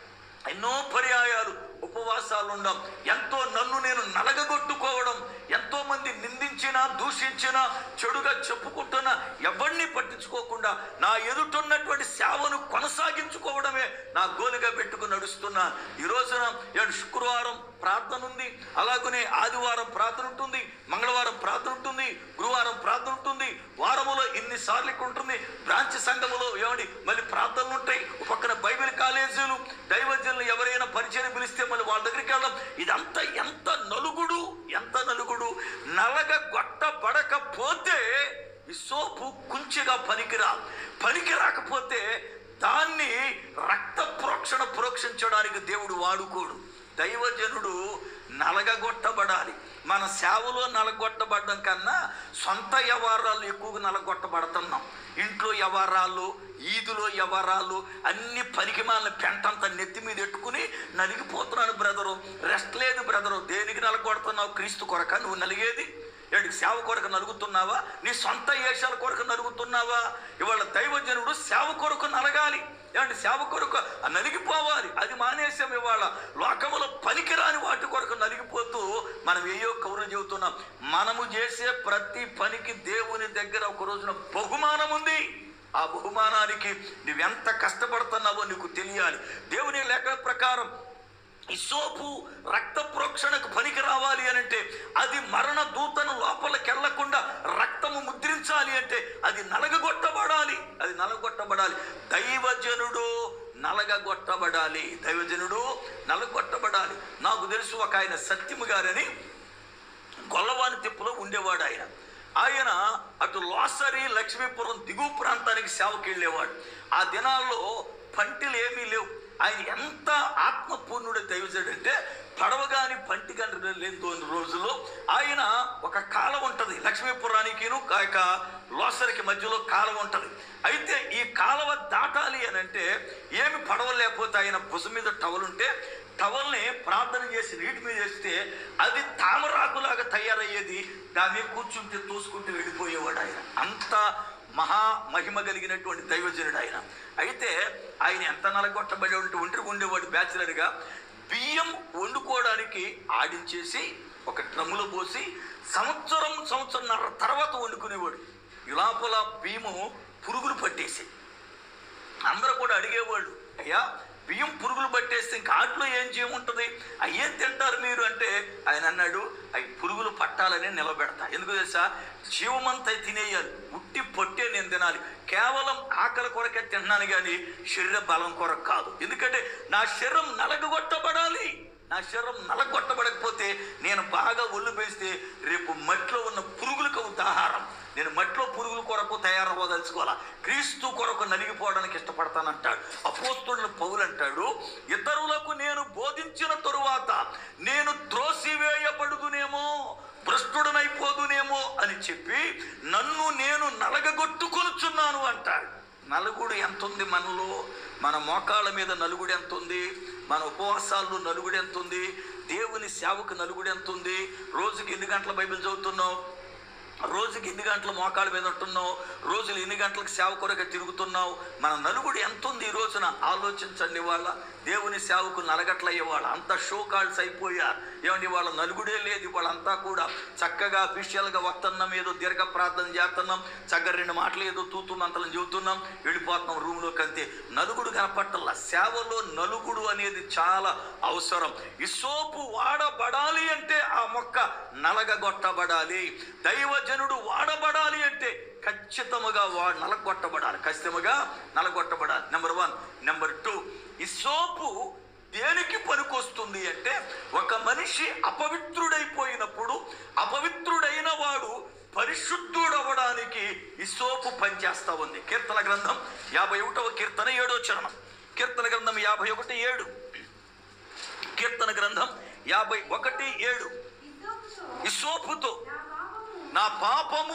ఎన్నో పర్యాయాలు ఉపవాసాలు ఉండం ఎంతో నన్ను నేను నలగగొట్టుకోవడం ఎంతో మంది నిందించినా దూషించినా చెడుగా చెప్పుకుంటున్నా ఎవరిని పట్టించుకోకుండా నా ఎదుటున్నటువంటి సేవను కొనసాగించుకోవడమే నా గోలుగా పెట్టుకుని నడుస్తున్నా ఈ రోజున ఏడు శుక్రవారం ప్రార్థన ఉంది అలాగనే ఆదివారం ప్రార్థన ఉంటుంది మంగళవారం ప్రార్థన ఉంటుంది గురువారం ప్రార్థన ఉంటుంది వారములో ఇన్నిసార్లు ఉంటుంది బ్రాంచ్ సంఘములో ఏమండి మళ్ళీ ప్రార్థనలు ఉంటాయి ఒక పక్కన బైబిల్ కాలేజీలు దైవజనులు ఎవరైనా పరిచయం పిలిస్తే మళ్ళీ వాళ్ళ దగ్గరికి వెళ్ళడం ఇదంతా ఎంత నలుగుడు ఎంత నలుగుడు నలగ గొట్టబడకపోతే ఈ సోపు కుంచెగా పనికిరా పనికి రాకపోతే దాన్ని రక్త ప్రోక్షణ ప్రోక్షించడానికి దేవుడు వాడుకోడు దైవజనుడు నలగగొట్టబడాలి మన సేవలో నలగొట్టబడడం కన్నా సొంత వ్యవహారాలు ఎక్కువగా నలగొట్టబడుతున్నాం ఇంట్లో వ్యవహారాలు ఈదులో వ్యవహారాలు అన్ని పనికి మాలిన పెంటంతా నెత్తి మీద ఎట్టుకుని నలిగిపోతున్నాను బ్రదరు రెస్ట్ లేదు బ్రదరు దేనికి నలగొడుతున్నావు క్రీస్తు కొరక నువ్వు నలిగేది ఏంటి సేవ కొరకు నలుగుతున్నావా నీ సొంత ఏషాల కొరకు నలుగుతున్నావా ఇవాళ దైవజనుడు సేవ కొరకు నలగాలి ఏమంటే సేవ కొరకు నలిగిపోవాలి అది మానేసాం ఇవాళ లోకములో పనికిరాని వాటి కొరకు నలిగిపోతూ మనం ఏయో కౌరు చెబుతున్నాం మనము చేసే ప్రతి పనికి దేవుని దగ్గర ఒక రోజున బహుమానం ఉంది ఆ బహుమానానికి నువ్వెంత కష్టపడుతున్నావో నీకు తెలియాలి దేవుని లేఖ ప్రకారం ఈ సోపు రక్త ప్రోక్షణకు పనికి రావాలి అని అంటే అది మరణ దూతను లోపలికి వెళ్లకుండా రక్తము ముద్రించాలి అంటే అది నలగగొట్టబడాలి అది నలగొట్టబడాలి దైవజనుడు నలగగొట్టబడాలి దైవజనుడు నలగొట్టబడాలి నాకు తెలుసు ఒక ఆయన సత్యము గారని గొల్లవాని తిప్పులో ఉండేవాడు ఆయన ఆయన అటు లోసరి లక్ష్మీపురం దిగువ ప్రాంతానికి సేవకి వెళ్ళేవాడు ఆ దినాల్లో పంటిలు ఏమీ లేవు ఆయన ఎంత ఆత్మపూర్ణుడు దైవజుడు అంటే పడవ కానీ పంటి కానీ లేని కొన్ని రోజుల్లో ఆయన ఒక కాలం ఉంటుంది లక్ష్మీపురానికిను కాక లోసరికి మధ్యలో కాలం ఉంటుంది అయితే ఈ కాలువ దాటాలి అని అంటే ఏమి పడవ లేకపోతే ఆయన భుజం మీద టవల్ ఉంటే టవల్ని ప్రార్థన చేసి నీటి మీద వేస్తే అది తామరాకులాగా తయారయ్యేది దాని మీద కూర్చుంటే తోసుకుంటూ వెళ్ళిపోయేవాడు ఆయన అంత మహా మహిమ కలిగినటువంటి దైవజనుడు ఆయన అయితే ఆయన ఎంత నలగొట్టబడి ఉంటే ఒంటరి ఉండేవాడు బ్యాచులర్గా బియ్యం వండుకోవడానికి ఆడించేసి ఒక డ్రమ్ములో పోసి సంవత్సరం సంవత్సరంన్నర తర్వాత వండుకునేవాడు ఈ లోపల బియ్యము పురుగులు పట్టేసి అందరూ కూడా అడిగేవాళ్ళు అయ్యా బియ్యం పురుగులు పట్టేస్తే ఇంకా ఆటలో ఏం చేయముంటుంది అయ్యేం తింటారు మీరు అంటే ఆయన అన్నాడు అవి పురుగులు పట్టాలని నిలబెడతా ఎందుకు తెలుసా జీవమంతా తినేయాలి ఉట్టి పొట్టే నేను తినాలి కేవలం ఆకలి కొరకే తిన్నాను కానీ శరీర బలం కొరకు కాదు ఎందుకంటే నా శరీరం నలగగొట్టబడాలి నా శరీరం నలగొట్టబడకపోతే నేను బాగా ఒళ్ళు వేస్తే రేపు మట్టిలో ఉన్న పురుగులకు ఉదాహారం నేను మట్టిలో పురుగుల కొరకు తయారవ్వదలుచుకోవాలా క్రీస్తు కొరకు నలిగిపోవడానికి ఇష్టపడతానంటాడు అపోస్తులను పౌలు అంటాడు ఇతరులకు నేను బోధించిన తరువాత నేను త్రోసివేయబడుదునేమో భ్రష్టుడనైపోదునేమో అని చెప్పి నన్ను నేను నలగగొట్టుకొనుచున్నాను అంటాడు నలుగుడు ఎంత ఉంది మనలో మన మోకాళ్ళ మీద నలుగుడు ఎంత ఉంది మన ఉపవాసాల్లో నలుగుడు ఎంత ఉంది దేవుని సేవకు నలుగుడు ఎంత ఉంది రోజుకి ఎన్ని గంటల బైబిల్ చదువుతున్నావు రోజుకి ఎన్ని గంటలు మోకాళ్ళ మీద ఉంటున్నావు రోజులు ఎన్ని గంటలకు సేవ కొరకు తిరుగుతున్నావు మన నలుగుడు ఎంత ఉంది ఈ రోజున ఆలోచించండి వాళ్ళ దేవుని సేవకు నలగట్లయ్యే వాళ్ళ అంత షో కాల్స్ అయిపోయారు ఏమండి వాళ్ళ నలుగుడే లేదు వాళ్ళంతా కూడా చక్కగా అఫీషియల్గా వస్తున్నాం ఏదో దీర్ఘ ప్రార్థన చేస్తున్నాం చక్కగా రెండు మాటలు ఏదో తూతు మంత్రం చెబుతున్నాం వెళ్ళిపోతున్నాం రూమ్లోకి అంతే నలుగుడు కనపట్టల్లా సేవలో నలుగుడు అనేది చాలా అవసరం ఈ సోపు వాడబడాలి అంటే ఆ మొక్క నలగగొట్టబడాలి దైవజనుడు వాడబడాలి అంటే ఖచ్చితముగా వా నలగొట్టబడాలి ఖచ్చితంగా నలగొట్టబడాలి నెంబర్ వన్ నెంబర్ టూ ఈ సోపు దేనికి పనికొస్తుంది అంటే ఒక మనిషి అపవిత్రుడైపోయినప్పుడు అపవిత్రుడైన వాడు పరిశుద్ధుడవడానికి ఈ సోపు పనిచేస్తా ఉంది కీర్తన గ్రంథం యాభై ఒకటవ కీర్తన ఏడో చరణం కీర్తన గ్రంథం యాభై ఒకటి ఏడు కీర్తన గ్రంథం యాభై ఒకటి ఏడు ఈ సోపుతో నా పాపము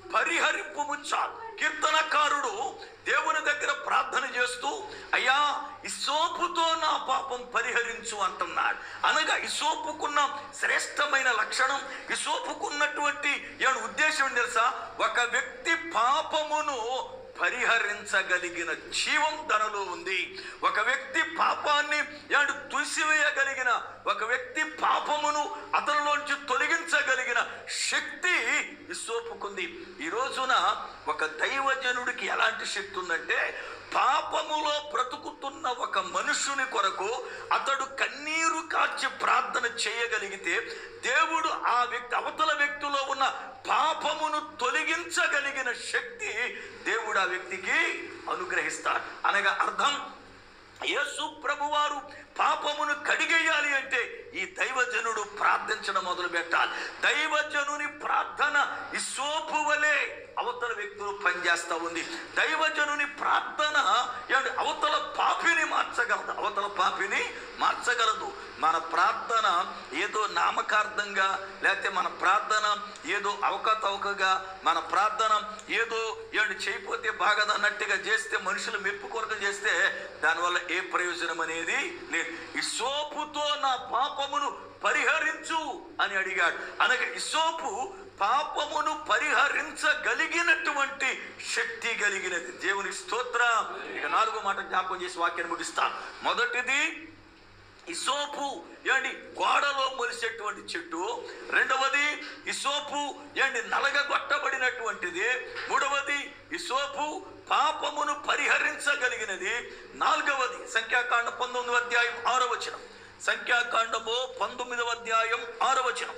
పరిహరింపు చాలు కీర్తనకారుడు దేవుని దగ్గర ప్రార్థన చేస్తూ అయ్యా ఇసోపుతో నా పాపం పరిహరించు అంటున్నాడు అనగా ఇసోపుకున్న శ్రేష్టమైన లక్షణం ఇసోపుకున్నటువంటి ఏడు ఉద్దేశం ఏంటి తెలుసా ఒక వ్యక్తి పాపమును పరిహరించగలిగిన జీవం తనలో ఉంది ఒక వ్యక్తి పాపాన్ని ఏడు తుసివేయగలిగిన ఒక వ్యక్తి పాపమును అతనిలోంచి తొలగించగలిగిన శక్తి ఇసోపుకుంది ఈ రోజున ఒక దైవజనుడికి ఎలాంటి శక్తి ఉందంటే పాపములో బ్రతుకుతున్న ఒక మనుషుని కొరకు అతడు కన్నీరు కార్చి ప్రార్థన చేయగలిగితే దేవుడు ఆ వ్యక్తి అవతల వ్యక్తిలో ఉన్న పాపమును తొలగించగలిగిన శక్తి దేవుడు ఆ వ్యక్తికి అనుగ్రహిస్తాడు అనగా అర్థం యేసు ప్రభువారు పాపమును కడిగేయాలి అంటే ఈ దైవజనుడు ప్రార్థించడం మొదలు పెట్టాలి దైవజనుని ప్రార్థన ఇసోపు వలె అవతల వ్యక్తులు పనిచేస్తా ఉంది దైవజనుని ప్రార్థన ఏమంటే అవతల పాపిని మార్చగలదు అవతల పాపిని మార్చగలదు మన ప్రార్థన ఏదో నామకార్థంగా లేకపోతే మన ప్రార్థన ఏదో అవకతవకగా మన ప్రార్థన ఏదో ఏడు చేయకపోతే బాగదన్నట్టుగా చేస్తే మనుషులు మెప్పు కొరకు చేస్తే దానివల్ల ఏ ప్రయోజనం అనేది లేదు ఇసోపుతో నా పాపమును పరిహరించు అని అడిగాడు అనగా ఇసోపు పాపమును పరిహరించగలిగినటువంటి శక్తి కలిగినది దేవుని స్తోత్రం ఇక నాలుగో మాట జ్ఞాపకం చేసి వాక్యాన్ని ముగిస్తాను మొదటిది ఇసోపు ఏంటి గోడలో మొలిసేటువంటి చెట్టు రెండవది ఇసోపు ఏంటి నలగగొట్టబడినటువంటిది మూడవది ఇసోపు పాపమును పరిహరించగలిగినది నాలుగవది సంఖ్యాకాండ పంతొమ్మిదవ అధ్యాయం ఆరో వచనం సంఖ్యాకాండము పంతొమ్మిదవ అధ్యాయం ఆరో వచనం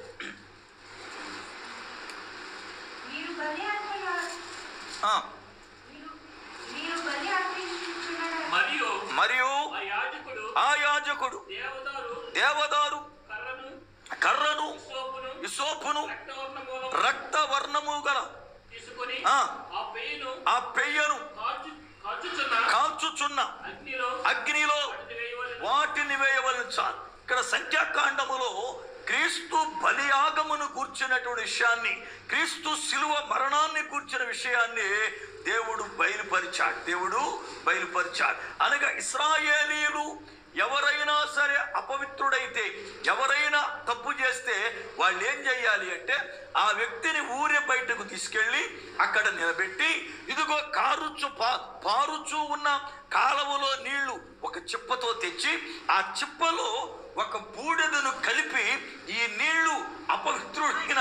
మీరు బలి అర్పణ
ఆ,
మీరు మీరు బలి అర్పించుచున్నారా
మరియు
మరియు
ఆ యాజకుడు
ఆ యాజకుడు
దేవదారు
దేవదారు
కర్రను
కర్రను
సోపును
ఇసోపును
రక్తవర్ణ మూలం
రక్త వర్ణము గల
తీసుకొని
ఆ.
ఆ పెయ్యను
ఆ పెయ్యను
కాల్చు కాల్చుచున్న
కాల్చుచున్న
అగ్నిలో
అగ్నిలో
వాటిని వేయవలెను.
వాటిని వేయవలను చాలు ఇక్కడ సంఖ్యాకాండములో క్రీస్తు బలియాగమును కూర్చున్నటువంటి విషయాన్ని క్రీస్తు శిలువ మరణాన్ని కూర్చిన విషయాన్ని దేవుడు బయలుపరిచాడు దేవుడు బయలుపరిచాడు అనగా ఇస్రాయేలీలు ఎవరైనా సరే అపవిత్రుడైతే ఎవరైనా తప్పు చేస్తే వాళ్ళు ఏం చేయాలి అంటే ఆ వ్యక్తిని ఊరే బయటకు తీసుకెళ్ళి అక్కడ నిలబెట్టి ఇదిగో కారుచు పా పారుచు ఉన్న కాలవలో నీళ్లు ఒక చిప్పతో తెచ్చి ఆ చిప్పలో ఒక బూడిదను కలిపి ఈ నీళ్లు అపవిత్రుడైన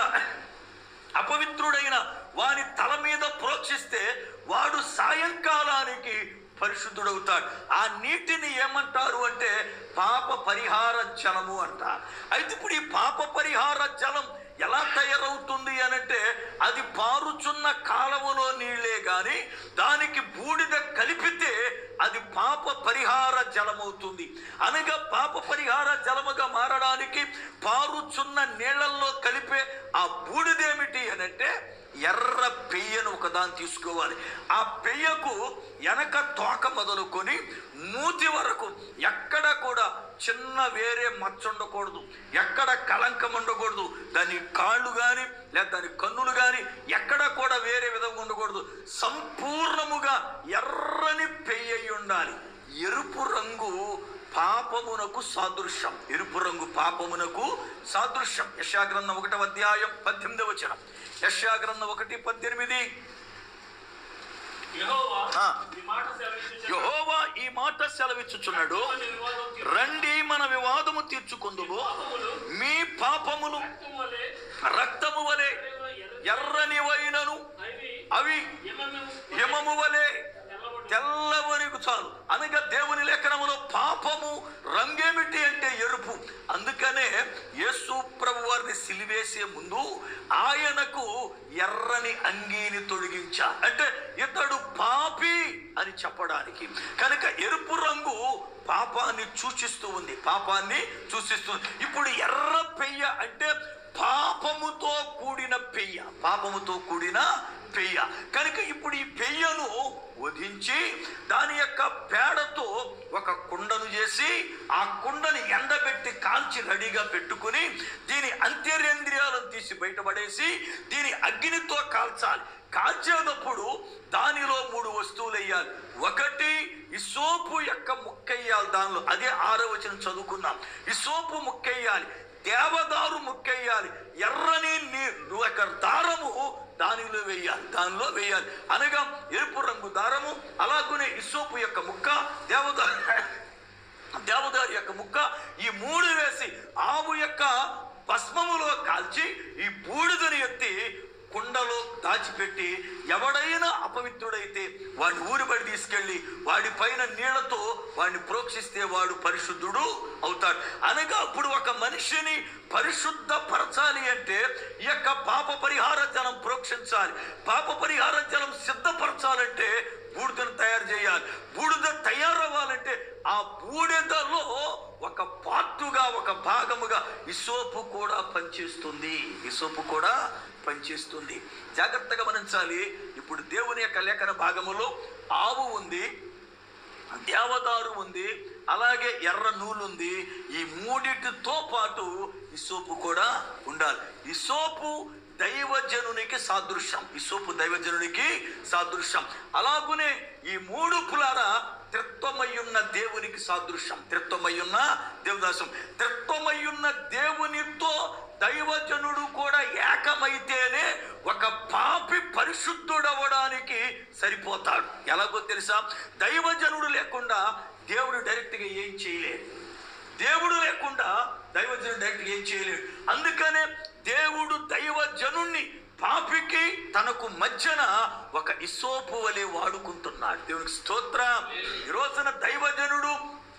అపవిత్రుడైన వాని తల మీద ప్రోక్షిస్తే వాడు సాయంకాలానికి పరిశుద్ధుడవుతాడు ఆ నీటిని ఏమంటారు అంటే పాప పరిహార జలము అంటారు అయితే ఇప్పుడు ఈ పాప పరిహార జలం ఎలా తయారవుతుంది అనంటే అది పారుచున్న కాలవలో నీళ్ళే గాని దానికి బూడిద కలిపితే అది పాప పరిహార జలమవుతుంది అనగా పాప పరిహార జలముగా మారడానికి పారుచున్న నీళ్ళల్లో కలిపే ఆ బూడిదేమిటి అనంటే ఎర్ర పెయ్యను ఒకదాన్ని తీసుకోవాలి ఆ పెయ్యకు వెనక తోక మొదలుకొని మూతి వరకు ఎక్కడ కూడా చిన్న వేరే మచ్చ ఉండకూడదు ఎక్కడ కలంకం ఉండకూడదు దాని కాళ్ళు కానీ లేదా దాని కన్నులు కానీ ఎక్కడ కూడా వేరే విధంగా ఉండకూడదు సంపూర్ణముగా ఎర్రని పెయ్యి అయి ఉండాలి ఎరుపు రంగు పాపమునకు సాదృశ్యం ఎరుపు రంగు పాపమునకు సాదృశ్యం యశాగ్రంథం ఒకటవ అధ్యాయం పద్దెనిమిదవ వచనం యశాగ్రంథం ఒకటి పద్దెనిమిది
యెహోవా
ఆ.
ఈ మాట సెలవిచ్చుచున్నాడు.
యెహోవా ఈ మాట సెలవిచ్చుచున్నాడు
మన వివాదం తీర్చు.
రండి మన వివాదము తీర్చుకుందుము
పాపములు
మీ పాపములు
రక్తం వలె
రక్తము వలె
ఎర్ర-
ఎర్రనివైనను
అవి
అవి
హిమము
హిమము వలె
తెల్లబడు.
తెల్లవరకు చాలు అనగా దేవుని లేఖనములో పాపము రంగేమిటి అంటే ఎరుపు అందుకనే యేసు ప్రభు వారిని సిలివేసే ముందు ఆయనకు ఎర్రని అంగీని తొలగించా అంటే ఇతడు పాపి అని చెప్పడానికి కనుక ఎరుపు రంగు పాపాన్ని సూచిస్తూ ఉంది పాపాన్ని సూచిస్తుంది ఇప్పుడు ఎర్ర పెయ్య అంటే పాపముతో కూడిన పెయ్య పాపముతో కూడిన పెయ్య కనుక ఇప్పుడు ఈ పెయ్యను వధించి దాని యొక్క పేడతో ఒక కుండను చేసి ఆ కుండని ఎండబెట్టి కాల్చి రెడీగా పెట్టుకుని దీని అంత్యరేంద్రియాలను తీసి బయటపడేసి దీని అగ్నితో కాల్చాలి కాల్చేటప్పుడు దానిలో మూడు వస్తువులు వేయాలి ఒకటి ఈ సోపు యొక్క ముక్కయ్యాలి దానిలో అదే ఆరో వచనం చదువుకున్నాం ఈ సోపు ముక్కయ్యాలి దేవదారు ముక్కయ్యాలి ఎర్రని నీ ఒక దారము దానిలో వేయాలి దానిలో వేయాలి అనగా ఎరుపు రంగు దారము అలాగునే ఇసోపు యొక్క ముక్క దేవదారు దేవదారి యొక్క ముక్క ఈ మూడు వేసి ఆవు యొక్క భస్మములో కాల్చి ఈ బూడిదని ఎత్తి కుండలో దాచిపెట్టి ఎవడైనా అపవిత్రుడైతే వాడిని ఊరిబడి తీసుకెళ్ళి వాడి పైన నీళ్లతో వాడిని ప్రోక్షిస్తే వాడు పరిశుద్ధుడు అవుతాడు అనగా అప్పుడు ఒక మనిషిని పరిశుద్ధపరచాలి అంటే ఈ యొక్క పాప పరిహార జలం ప్రోక్షించాలి పాప పరిహార జలం సిద్ధపరచాలంటే బూడిదను తయారు చేయాలి బూడిద తయారవ్వాలంటే ఆ బూడిదలో ఒక పార్టుగా ఒక భాగముగా ఇసోపు కూడా పనిచేస్తుంది ఇసోపు కూడా పనిచేస్తుంది జాగ్రత్తగా గమనించాలి ఇప్పుడు దేవుని యొక్క లేఖన భాగములో ఆవు ఉంది దేవదారు ఉంది అలాగే ఎర్ర నూలు ఉంది ఈ మూడిటితో పాటు ఈ సోపు కూడా ఉండాలి ఈ సోపు దైవజనునికి సాదృశ్యం ఈ సోపు దైవజనునికి సాదృశ్యం అలాగునే ఈ మూడు పులార త్రిత్వమయ్యున్న దేవునికి సాదృశ్యం త్రిత్వమయ్యున్న దేవదాసం త్రిత్వమయ్యున్న దేవునితో దైవజనుడు కూడా ఏకమైతేనే ఒక పాపి పరిశుద్ధుడవడానికి సరిపోతాడు ఎలాగో తెలుసా దైవజనుడు లేకుండా దేవుడు డైరెక్ట్గా ఏం చేయలేడు దేవుడు లేకుండా దైవజనుడు డైరెక్ట్గా ఏం చేయలేడు అందుకనే దేవుడు దైవజనుణ్ణి పాపికి తనకు మధ్యన ఒక ఇసోపు వలె వాడుకుంటున్నాడు దేవునికి స్తోత్రం ఈ రోజున దైవజనుడు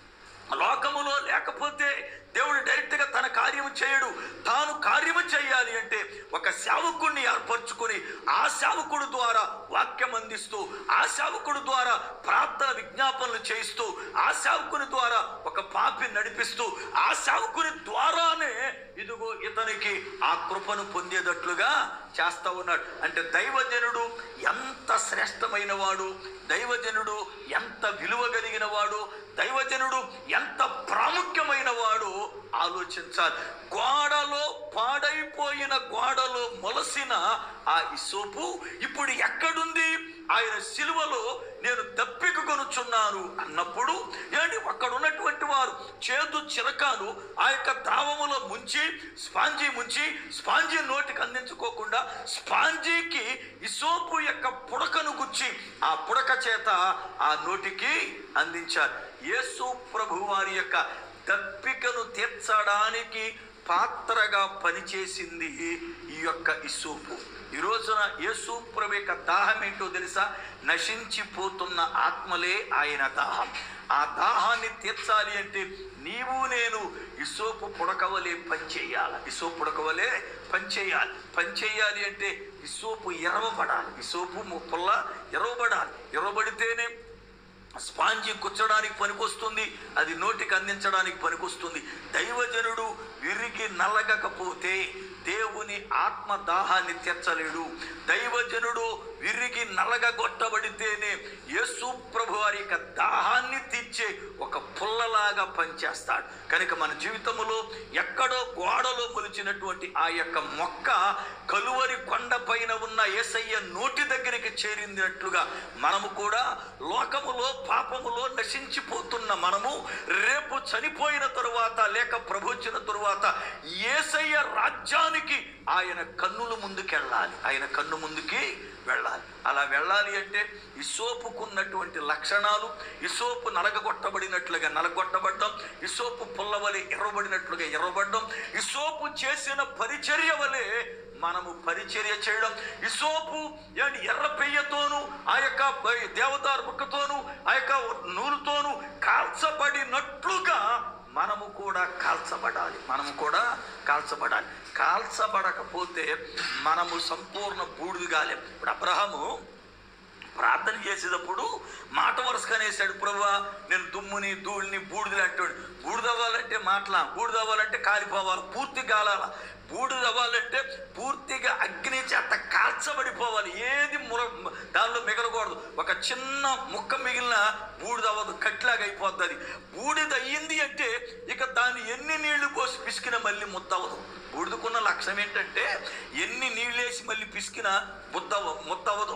లోకములో లేకపోతే దేవుడు డైరెక్ట్గా తన కార్యము చేయడు తాను కార్యము చేయాలి అంటే ఒక సేవకుడిని ఏర్పరచుకొని ఆ సేవకుడు ద్వారా వాక్యం అందిస్తూ ఆ సేవకుడు ద్వారా ప్రార్థన విజ్ఞాపనలు చేయిస్తూ ఆ సేవకుని ద్వారా ఒక పాపి నడిపిస్తూ ఆ సేవకుని ద్వారానే ఇదిగో ఇతనికి ఆ కృపను పొందేటట్లుగా చేస్తా ఉన్నాడు అంటే దైవజనుడు ఎంత శ్రేష్టమైన వాడు దైవజనుడు ఎంత విలువ కలిగిన వాడు దైవజనుడు ఎంత ప్రాముఖ్యమైన వాడు ఆలోచించాలి గోడలో పాడైపోయిన గోడలో మొలసిన ఆ ఇసోపు ఇప్పుడు ఎక్కడుంది ఆయన సిలువలో నేను దప్పిక కొనుచున్నాను అన్నప్పుడు ఏంటి అక్కడ ఉన్నటువంటి వారు చేదు చిరకాలు ఆ యొక్క ద్రావములో ముంచి స్పాంజీ ముంచి స్పాంజీ నోటికి అందించుకోకుండా స్పాంజీకి ఇసోపు యొక్క పుడకను గుచ్చి ఆ పుడక చేత ఆ నోటికి అందించారు యేసు ప్రభు వారి యొక్క దప్పికను తీర్చడానికి పాత్రగా పనిచేసింది ఈ యొక్క ఇసోపు ఈ రోజున యేసు ప్రభు యొక్క దాహం ఏంటో తెలుసా నశించిపోతున్న ఆత్మలే ఆయన దాహం ఆ దాహాన్ని తీర్చాలి అంటే నీవు నేను ఇసోపు పుడకవలే పనిచేయాలి ఇసోపు పుడకవలే పనిచేయాలి పనిచేయాలి అంటే ఇసోపు ఎరవబడాలి ఇసోపు పుల్ల ఎరవబడాలి ఎరవబడితేనే స్పాంజి గుచ్చడానికి పనికొస్తుంది అది నోటికి అందించడానికి పనికొస్తుంది దైవజనుడు విరిగి నలగకపోతే దేవుని ఆత్మ దాహాన్ని తీర్చలేడు దైవజనుడు విరిగి నలగగొట్టబడితేనే యేసు ప్రభు వారి యొక్క దాహాన్ని తీర్చే ఒక పుల్లలాగా పనిచేస్తాడు కనుక మన జీవితంలో ఎక్కడో గోడలో మొలిచినటువంటి ఆ యొక్క మొక్క కలువరి కొండ పైన ఉన్న ఏసయ్య నోటి దగ్గరికి చేరినట్లుగా మనము కూడా లోకములో పాపములో నశించిపోతున్న మనము రేపు చనిపోయిన తరువాత లేక ప్రభు వచ్చిన తరువాత ఏసయ్య రాజ్యానికి ఆయన కన్నుల ముందుకెళ్ళాలి ఆయన కన్ను ముందుకి వెళ్ళాలి అలా వెళ్ళాలి అంటే ఈ సోపుకున్నటువంటి లక్షణాలు ఈ సోపు నలగగొట్టబడినట్లుగా నలగొట్టబడ్డం ఈ సోపు పుల్లవలే ఎర్రబడినట్లుగా ఎర్రబడ్డం ఈ సోపు చేసిన పరిచర్య వలె మనము పరిచర్య చేయడం ఈ సోపు ఏంటి ఎర్ర పెయ్యతోను ఆ యొక్క దేవదారు ముక్కతోను ఆ యొక్క నూలుతోను కాల్చబడినట్లుగా మనము కూడా కాల్చబడాలి మనము కూడా కాల్చబడాలి కాల్చబడకపోతే మనము సంపూర్ణ బూడిద కాలేం ఇప్పుడు అబ్రహము ప్రార్థన చేసేటప్పుడు మాట వరుసగా అనేసాడు ప్రభా నేను దుమ్ముని ధూళిని బూడిదని అంటాడు బూడిదవ్వాలంటే మాటలా బూడిదవ్వాలంటే కాలిపోవాలి పూర్తి కాలాల బూడిదవ్వాలంటే పూర్తిగా అగ్ని చేత కాల్చబడిపోవాలి ఏది ముర దానిలో మిగలకూడదు ఒక చిన్న ముక్క మిగిలిన బూడిదవ్వదు కట్లాగా అయిపోద్ది అది బూడిద అయ్యింది అంటే ఇక దాన్ని ఎన్ని నీళ్లు పోసి పిసికిన మళ్ళీ ముద్దవదు బూడిదకున్న లక్ష్యం ఏంటంటే ఎన్ని నీళ్ళేసి మళ్ళీ పిసికిన ముద్ద ముద్దవదు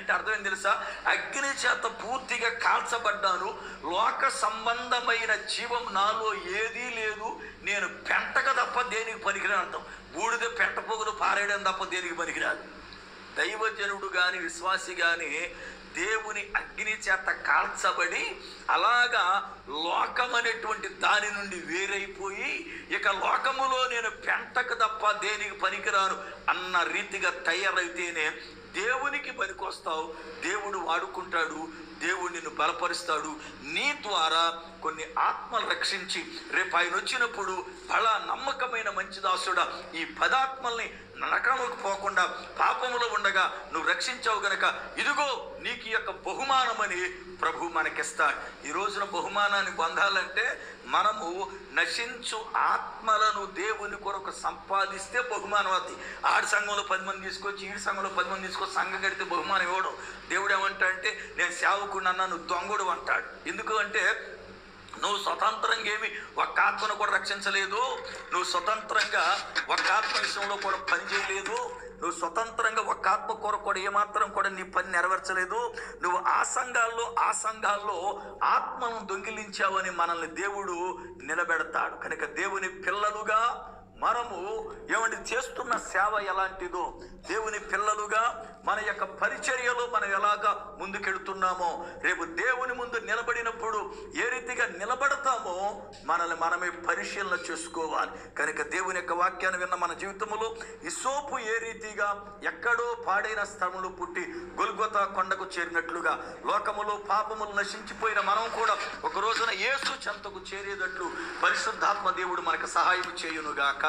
అంటే అర్థం ఏం తెలుసా అగ్ని చేత పూర్తిగా కాల్చబడ్డాను లోక సంబంధమైన జీవం నాలో ఏదీ లేదు నేను పెంటక తప్ప దేనికి పనికిరాను అంటాం బూడిద పెంట పొగులు పారేయడం తప్ప దేనికి పనికిరాదు దైవజనుడు గాని విశ్వాసి గాని దేవుని అగ్ని చేత కాల్చబడి అలాగా లోకం అనేటువంటి దాని నుండి వేరైపోయి ఇక లోకములో నేను పెంటకు తప్ప దేనికి పనికిరాను అన్న రీతిగా తయారైతేనే దేవునికి పనికొస్తావు దేవుడు వాడుకుంటాడు దేవుడు నిన్ను బలపరుస్తాడు నీ ద్వారా కొన్ని ఆత్మలు రక్షించి రేపు ఆయన వచ్చినప్పుడు బలా నమ్మకమైన మంచి దాసుడా ఈ పదాత్మల్ని నరకముకు పోకుండా పాపములో ఉండగా నువ్వు రక్షించావు గనక ఇదిగో నీకు ఈ యొక్క బహుమానమని ప్రభు మనకిస్తాడు ఈ రోజున బహుమానాన్ని పొందాలంటే మనము నశించు ఆత్మలను దేవుని కొరకు సంపాదిస్తే బహుమానం అది ఆడి సంఘంలో పది మంది తీసుకొచ్చి ఈడి సంఘంలో పది మంది తీసుకొచ్చి సంఘం కడితే బహుమానం ఇవ్వడం దేవుడు ఏమంటా అంటే నేను సేవకుడు నువ్వు దొంగడు అంటాడు ఎందుకు అంటే నువ్వు స్వతంత్రంగా ఏమి ఒక ఆత్మను కూడా రక్షించలేదు నువ్వు స్వతంత్రంగా ఒక ఆత్మ విషయంలో కూడా పని చేయలేదు నువ్వు స్వతంత్రంగా ఒక ఆత్మ కొరకు కూడా ఏమాత్రం కూడా నీ పని నెరవేర్చలేదు నువ్వు ఆ సంఘాల్లో ఆ సంఘాల్లో ఆత్మను దొంగిలించావని మనల్ని దేవుడు నిలబెడతాడు కనుక దేవుని పిల్లలుగా మనము ఏమండి చేస్తున్న సేవ ఎలాంటిదో దేవుని పిల్లలుగా మన యొక్క పరిచర్యలో మనం ఎలాగా ముందుకెడుతున్నామో రేపు దేవుని ముందు నిలబడినప్పుడు ఏ రీతిగా నిలబడతామో మనల్ని మనమే పరిశీలన చేసుకోవాలి కనుక దేవుని యొక్క వాక్యాన్ని విన్న మన జీవితంలో ఈ సోపు ఏ రీతిగా ఎక్కడో పాడైన స్థలంలో పుట్టి గొల్గొత కొండకు చేరినట్లుగా లోకములో పాపములు నశించిపోయిన మనం కూడా ఒక రోజున యేసు చెంతకు చేరేటట్లు పరిశుద్ధాత్మ దేవుడు మనకు సహాయం చేయునుగాక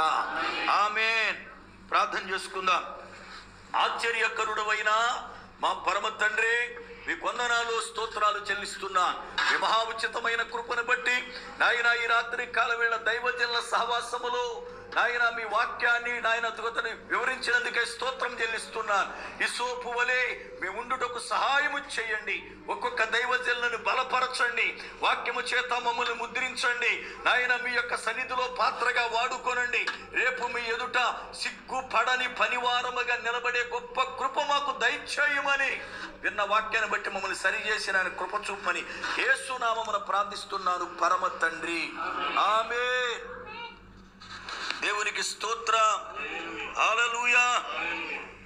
ఆమేన్ ప్రార్థన చేసుకుందాం ఆశ్చర్యకరుడవైన మా పరమ తండ్రి మీ కొందనాలు స్తోత్రాలు చెల్లిస్తున్నా మీ మహా ఉచితమైన కృపను బట్టి నాయన ఈ రాత్రి కాలవేళ దైవజనుల సహవాసములో నాయన మీ వాక్యాన్ని నాయన దుగతని వివరించినందుకే స్తోత్రం చెల్లిస్తున్నాను ఈ సోపు వలె మీ ఉండుటకు సహాయము చేయండి ఒక్కొక్క దైవజనులను బలపరచండి వాక్యము చేత మమ్మల్ని ముద్రించండి నాయన మీ యొక్క సన్నిధిలో పాత్రగా వాడుకొనండి రేపు మీ ఎదుట సిగ్గుపడని పనివారముగా నిలబడే గొప్ప కృప మాకు దయచేయమని విన్న వాక్యాన్ని బట్టి మమ్మల్ని సరిచేసిన ఆయన కృప చూపమని యేసునామమున ప్రార్థిస్తున్నాను పరమ తండ్రి ఆమె దేవునికి స్తోత్ర హల్లెలూయా